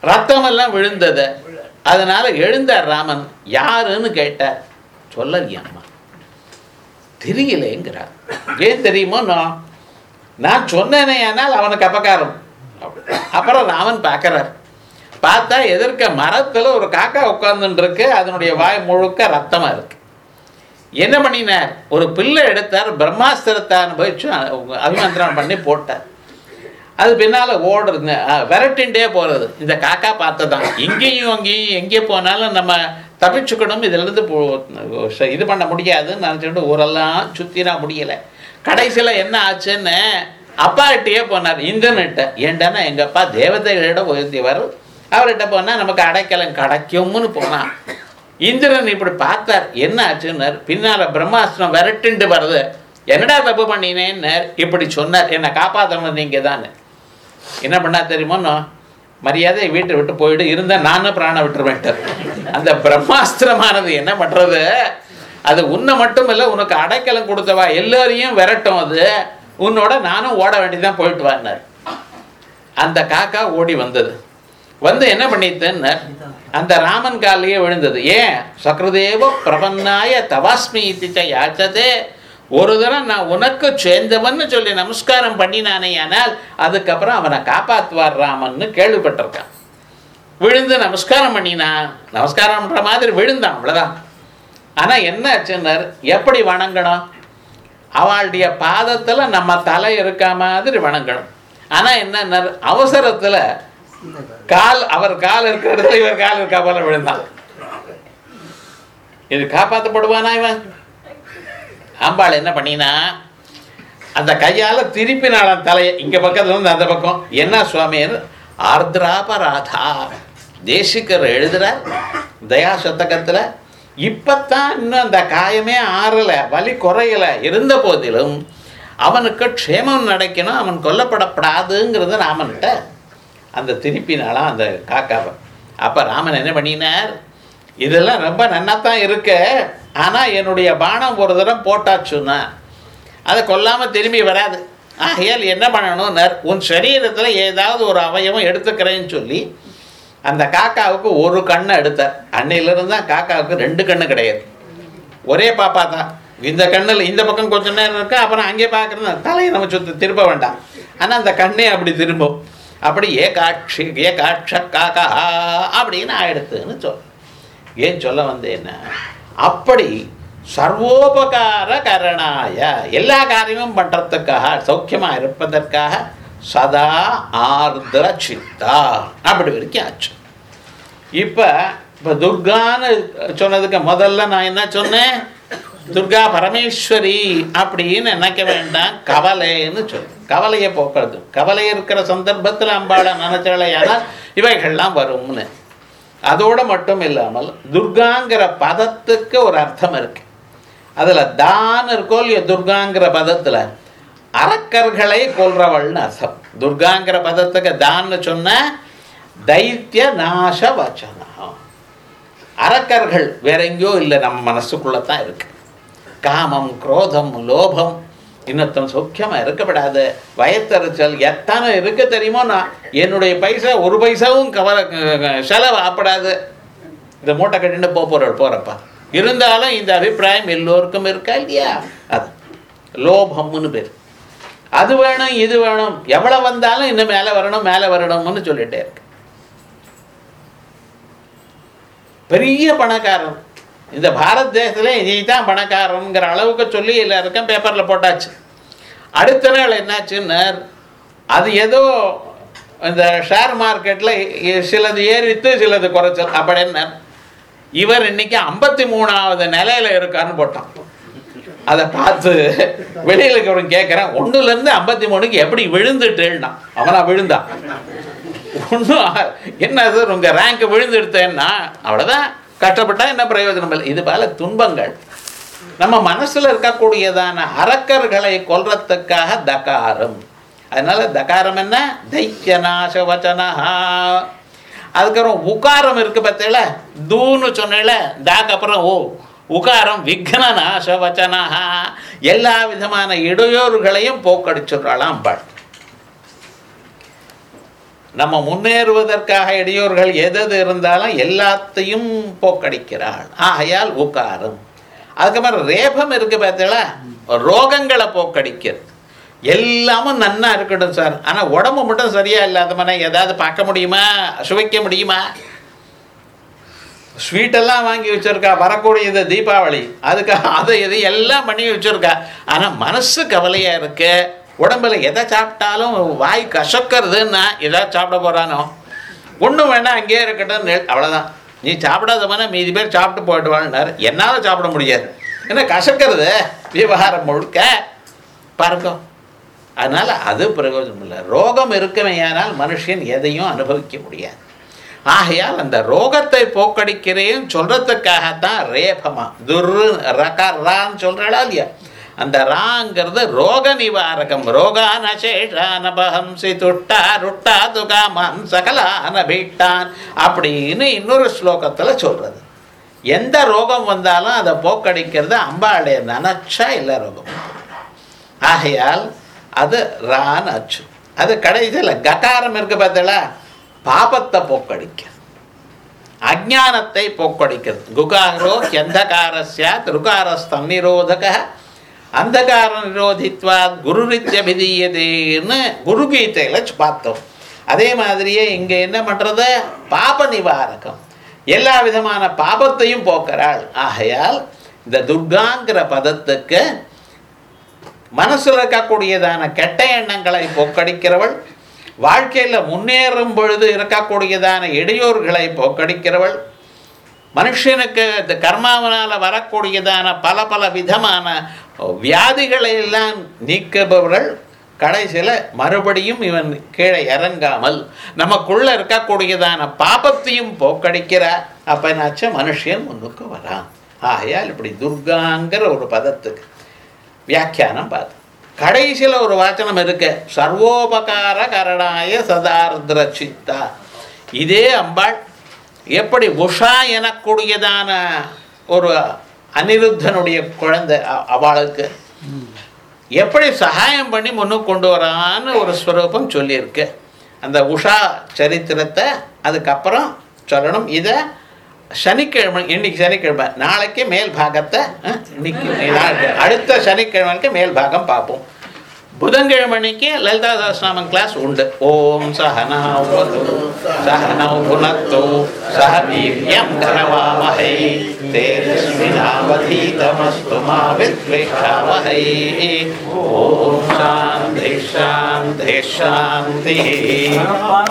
ரத்தம் எல்லாம் விழுந்தது அதனால எழுந்தார் ராமன் யாருன்னு கேட்டார் சொல்லலையாம்மா தெரியலேங்கிறார் ஏன் தெரியுமோ நான் நான் சொன்னேனே ஆனால் அவனுக்கு அபகாரம் அப்புறம் ராமன் பார்க்கறார் பார்த்தா எதிர்க்க மரத்துல ஒரு காக்கா உட்கார்ந்துட்டு இருக்கு அதனுடைய வாய் முழுக்க ரத்தமா இருக்கு என்ன பண்ணினார் ஒரு பிள்ளை எடுத்தார் பிரம்மாஸ்திரத்தை அனுபவிச்சு அ- அபிமந்திரம் பண்ணி போட்டார் அது பின்னால ஓடுறது அஹ், விரட்டின்டே போறது இந்த காக்கா பார்த்ததான் இங்கேயும் அங்கேயும் எங்கே போனாலும் நம்ம தப்பிச்சுக்கணும் இதுல இருந்து போ- ச- இது பண்ண முடியாதுன்னு நினச்சிட்டு ஊரெல்லாம் சுத்தினா முடியல கடைசியில் என்ன ஆச்சுன்னு அப்பா கிட்டயே போனார் இந்திரன்கிட்ட ஏண்டானா எங்க அப்பா தேவதைகளிட உயர்த்தியவர் அவர்கிட்ட போனா நமக்கு அடைக்கலம் கிடைக்கும்னு போனான் இந்திரன் இப்படி பார்த்தார் என்ன ஆச்சுன்னார் பின்னால பிரம்மாஸ்திரம் விரட்டுண்டு வருது என்னடா தப்பு பண்ணினேன்னார் இப்படி சொன்னார் என்னை காப்பாற்றணும் நீங்க தான் என்ன பண்ணா தெரியுமோ நான் மரியாதை வீட்டை விட்டு போயிடு இருந்தா நானும் பிராணம் விட்டுருவேன்ட்டார் அந்த பிரம்மாஸ்திரமானது என்ன பண்றது அது உன்னை மட்டும் இல்லை உனக்கு அடைக்கலம் கொடுத்தவா எல்லாரையும் விரட்டும் அது உன்னோட நானும் ஓட வேண்டியதான் போயிட்டு வான்னார் அந்த காக்கா ஓடி வந்தது வந்து என்ன பண்ணிட்டுன்னு அந்த ராமன் காலையே விழுந்தது ஏன் சக்ரதேவ பிரபன்னாய தவாஸ்மி இத்திச்ச யாச்சதே ஒரு தரம் நான் உனக்கு சேர்ந்தவன்னு சொல்லி நமஸ்காரம் பண்ணினானே ஆனால் அதுக்கப்புறம் அவனை காப்பாத்துவார் ராமன்னு கேள்விப்பட்டிருக்கான் விழுந்து நமஸ்காரம் பண்ணினான் நமஸ்காரம் பண்ற மாதிரி விழுந்தான் அவ்வளவுதான் ஆனா என்ன ஆச்சுன்னார் எப்படி வணங்கணும் அவளுடைய பாதத்துல நம்ம தலை இருக்க மாதிரி வணங்கணும் ஆனா என்ன அவசரத்துல கால் அவர் கால் இருக்கிற இடத்துல இவர் கால் இருக்கா போல விழுந்தான் இது காப்பாற்றப்படுவானா இவன் அம்பாள் என்ன பண்ணினா அந்த கையால திருப்பினாளாம் தலையை இங்க பக்கத்துல இருந்து அந்த பக்கம் என்ன சுவாமின்னு ஆர்திராபராதா தேசிகர் எழுதுறார் தயா சதகத்துல இப்பத்தான் இன்னும் அந்த காயமே ஆறல வலி குறையல இருந்த போதிலும் அவனுக்கு க்ஷேமம் நடக்கணும் அவன் கொல்லப்படப்படாதுங்கிறது ராமன்கிட்ட அந்த திருப்பினாலாம் அந்த காக்காவை அப்போ ராமன் என்ன பண்ணினார் இதெல்லாம் ரொம்ப நன்னாத்தான் இருக்கு ஆனால் என்னுடைய பானம் ஒரு தரம் போட்டாச்சுன்னா அதை கொல்லாமல் திரும்பி வராது ஆகையால் என்ன பண்ணணும்னார் உன் சரீரத்தில் ஏதாவது ஒரு அவயவம் எடுத்துக்கிறேன்னு சொல்லி அந்த காக்காவுக்கு ஒரு கண்ணை எடுத்தார் அன்னையிலிருந்து தான் காக்காவுக்கு ரெண்டு கண்ணு கிடையாது ஒரே பாப்பா தான் இந்த கண்ணில் இந்த பக்கம் கொஞ்ச நேரம் இருக்கு அப்புறம் அங்கே பார்க்குறது தலையை நம்ம சுத்த திருப்ப வேண்டாம் ஆனால் அந்த கண்ணே அப்படி திரும்பும் அப்படி ஏ காட்சி ஏ காட்ச காக்கா அப்படின்னு ஆயிடுத்துன்னு சொல் ஏன் சொல்ல வந்தேன்னா அப்படி சர்வோபகார கரணாய எல்லா காரியமும் பண்ணுறதுக்காக சௌக்கியமாக இருப்பதற்காக சதா ஆர்திர சித்தா அப்படி வரைக்கும் ஆச்சு இப்போ இப்போ துர்கான்னு சொன்னதுக்கு முதல்ல நான் என்ன சொன்னேன் துர்கா பரமேஸ்வரி அப்படின்னு நினைக்க வேண்டாம் கவலைன்னு சொல்லு கவலையை போக்குறது கவலை இருக்கிற சந்தர்ப்பத்தில் அம்பாளை நினைச்சாலையானால் இவைகள்லாம் வரும்னு அதோடு மட்டும் இல்லாமல் துர்காங்கிற பதத்துக்கு ஒரு அர்த்தம் இருக்கு அதில் தான் இருக்கோ இல்லையோ துர்காங்கிற பதத்தில் அரக்கர்களை கொல்றவள்னு அர்த்தம் துர்காங்கிற பதத்துக்கு தான்னு சொன்ன தைத்திய நாச வச்சனம் அரக்கர்கள் வேற எங்கேயோ இல்லை நம்ம மனசுக்குள்ள தான் இருக்கு காமம் குரோதம் லோபம் இன்னொருத்தன் சௌக்கியமா இருக்கப்படாது வயத்தறிச்சல் எத்தனை இருக்கு தெரியுமோ நான் என்னுடைய பைசா ஒரு பைசாவும் கவலை செலவு ஆப்படாது இந்த மூட்டை கட்டிட்டு போக போறாள் போறப்பா இருந்தாலும் இந்த அபிப்பிராயம் எல்லோருக்கும் இருக்கா இல்லையா அது லோபம்னு பேர் அது வேணும் இது வேணும் எவ்வளவு வந்தாலும் இன்னும் மேலே வரணும் மேலே வரணும்னு சொல்லிட்டே இருக்கு பெரிய பணக்காரன் இந்த பாரத் தேசத்துல இதை தான் பணக்காரங்கிற அளவுக்கு சொல்லி எல்லாருக்கும் பேப்பரில் போட்டாச்சு அடுத்த நாள் என்னாச்சுன்னு அது ஏதோ இந்த ஷேர் மார்க்கெட்டில் சிலது ஏறித்து சிலது குறைச்சல் அப்படின்னு இவர் இன்னைக்கு ஐம்பத்தி மூணாவது நிலையில இருக்காருன்னு போட்டான் அதை பார்த்து வெளியில் இருக்கிறவன் கேட்குறேன் ஒன்றுலேருந்து ஐம்பத்தி மூணுக்கு எப்படி விழுந்துட்டேன்னா அவனா விழுந்தான் ஒன்றும் என்ன சார் உங்கள் ரேங்க் விழுந்து எடுத்தேன்னா அவ்வளோதான் கஷ்டப்பட்டா என்ன பிரயோஜனம் இல்லை இது பல துன்பங்கள் நம்ம மனசுல இருக்கக்கூடியதான அரக்கர்களை கொல்றதுக்காக தகாரம் அதனால தகாரம் என்ன தைத்தியநாச வச்சனஹா அதுக்கப்புறம் உகாரம் இருக்கு பார்த்தீங்கள தூன்னு சொன்னேல தாக்கு அப்புறம் ஓ உகாரம் விக்ன நாச வச்சனஹா எல்லா விதமான இடையூறுகளையும் போக்கடிச்சுடுறாளாம் பாள் நம்ம முன்னேறுவதற்காக இடையூறுகள் எது எது இருந்தாலும் எல்லாத்தையும் போக்கடிக்கிறாள் ஆகையால் உக்காரம் அதுக்கப்புறம் ரேபம் இருக்கு பார்த்தீங்களா ரோகங்களை போக்கடிக்கிறது எல்லாமும் நன்னா இருக்கட்டும் சார் ஆனால் உடம்பு மட்டும் சரியா இல்லாத மாதிரி ஏதாவது பார்க்க முடியுமா சுவைக்க முடியுமா ஸ்வீட்டெல்லாம் வாங்கி வச்சிருக்கா வரக்கூடியது தீபாவளி அதுக்காக அதை இது எல்லாம் பண்ணி வச்சிருக்கா ஆனால் மனசு கவலையாக இருக்கு உடம்புல எதை சாப்பிட்டாலும் வாய் கசக்கிறதுன்னா எதாவது சாப்பிட போகிறானோ ஒன்றும் வேணாம் அங்கேயே இருக்கட்டும் நெ- அவ்வளவுதான் நீ சாப்பிடாதவன மீதி பேர் சாப்பிட்டு போயிடுவான்னாரு என்னால் சாப்பிட முடியாது ஏன்னா கசக்கிறது விவகாரம் முழுக்க பாருங்க அதனால் அது பிரயோஜனம் இல்லை ரோகம் இருக்குமேயானால் மனுஷன் எதையும் அனுபவிக்க முடியாது ஆகையால் அந்த ரோகத்தை போக்கடிக்கிறேன் சொல்றதுக்காகத்தான் ரேபமா துர்ரு ரக ரான்னு சொல்றாளா இல்லையா அந்த ராங்கிறது ரோக நிவாரகம் ரோகான சேஷான பஹம்சி துட்டா ருட்டா துகாமான் சகலான பீட்டான் அப்படின்னு இன்னொரு ஸ்லோகத்தில் சொல்றது எந்த ரோகம் வந்தாலும் அதை போக்கடிக்கிறது அம்பாளுடைய நினச்சா எல்லா ரோகம் ஆகையால் அது ரான் அச்சு அது கடைசியில் ககாரம் இருக்கு பார்த்தீங்களா பாபத்தை போக்கடிக்க அஜானத்தை போக்கடிக்கிறது குகாரோ எந்தகாரஸ்யா திருகாரஸ்தம் நிரோதக அந்தகார நிரோதித்வா குருரித்ய விதீயதேன்னு குரு கீதையில் பார்த்தோம் அதே மாதிரியே இங்கே என்ன பண்ணுறது பாப நிவாரகம் எல்லா விதமான பாபத்தையும் போக்குறாள் ஆகையால் இந்த துர்காங்கிற பதத்துக்கு மனசில் இருக்கக்கூடியதான கெட்ட எண்ணங்களை போக்கடிக்கிறவள் வாழ்க்கையில் முன்னேறும் பொழுது இருக்கக்கூடியதான இடையூறுகளை போக்கடிக்கிறவள் மனுஷனுக்கு இந்த கர்மாவனால் வரக்கூடியதான பல பல விதமான வியாதிகளை எல்லாம் நீக்குபவர்கள் கடைசியில் மறுபடியும் இவன் கீழே இறங்காமல் நமக்குள்ள இருக்கக்கூடியதான பாபத்தையும் போக்கடிக்கிறார் அப்போ என்னாச்சும் மனுஷன் முன்னுக்கு வரான் ஆகையால் இப்படி துர்காங்கிற ஒரு பதத்துக்கு வியாக்கியானம் பார்த்து கடைசியில் ஒரு வாச்சனம் இருக்கு சர்வோபகார கரணாய சதார்திர சித்தா இதே அம்பாள் எப்படி உஷா எனக்கூடியதான ஒரு அனிருத்தனுடைய குழந்தை அ- அவளுக்கு எப்படி சகாயம் பண்ணி முன்னுக்கு கொண்டு வரான்னு ஒரு ஸ்வரூபம் சொல்லியிருக்கு அந்த உஷா சரித்திரத்தை அதுக்கப்புறம் சொல்லணும் இதை சனிக்கிழமை இன்னைக்கு சனிக்கிழமை நாளைக்கு மேல் பாகத்தை அஹ், இன்னைக்கு நாளைக்கு அடுத்த சனிக்கிழமைக்கு மேல் பாகம் பார்ப்போம் புதன்கிழமணிக்கு லலிதா சஹஸ்ரநாமம் கிளாஸ் உண்டு ஓம் சஹனாவது சஹனௌ புனக்து சஹ வீர்யம் கரவாமஹை தேஜஸ்வினாவதீதமஸ்து மா வித்விஷாவஹை ஓம் சாந்தி சாந்தி சாந்தி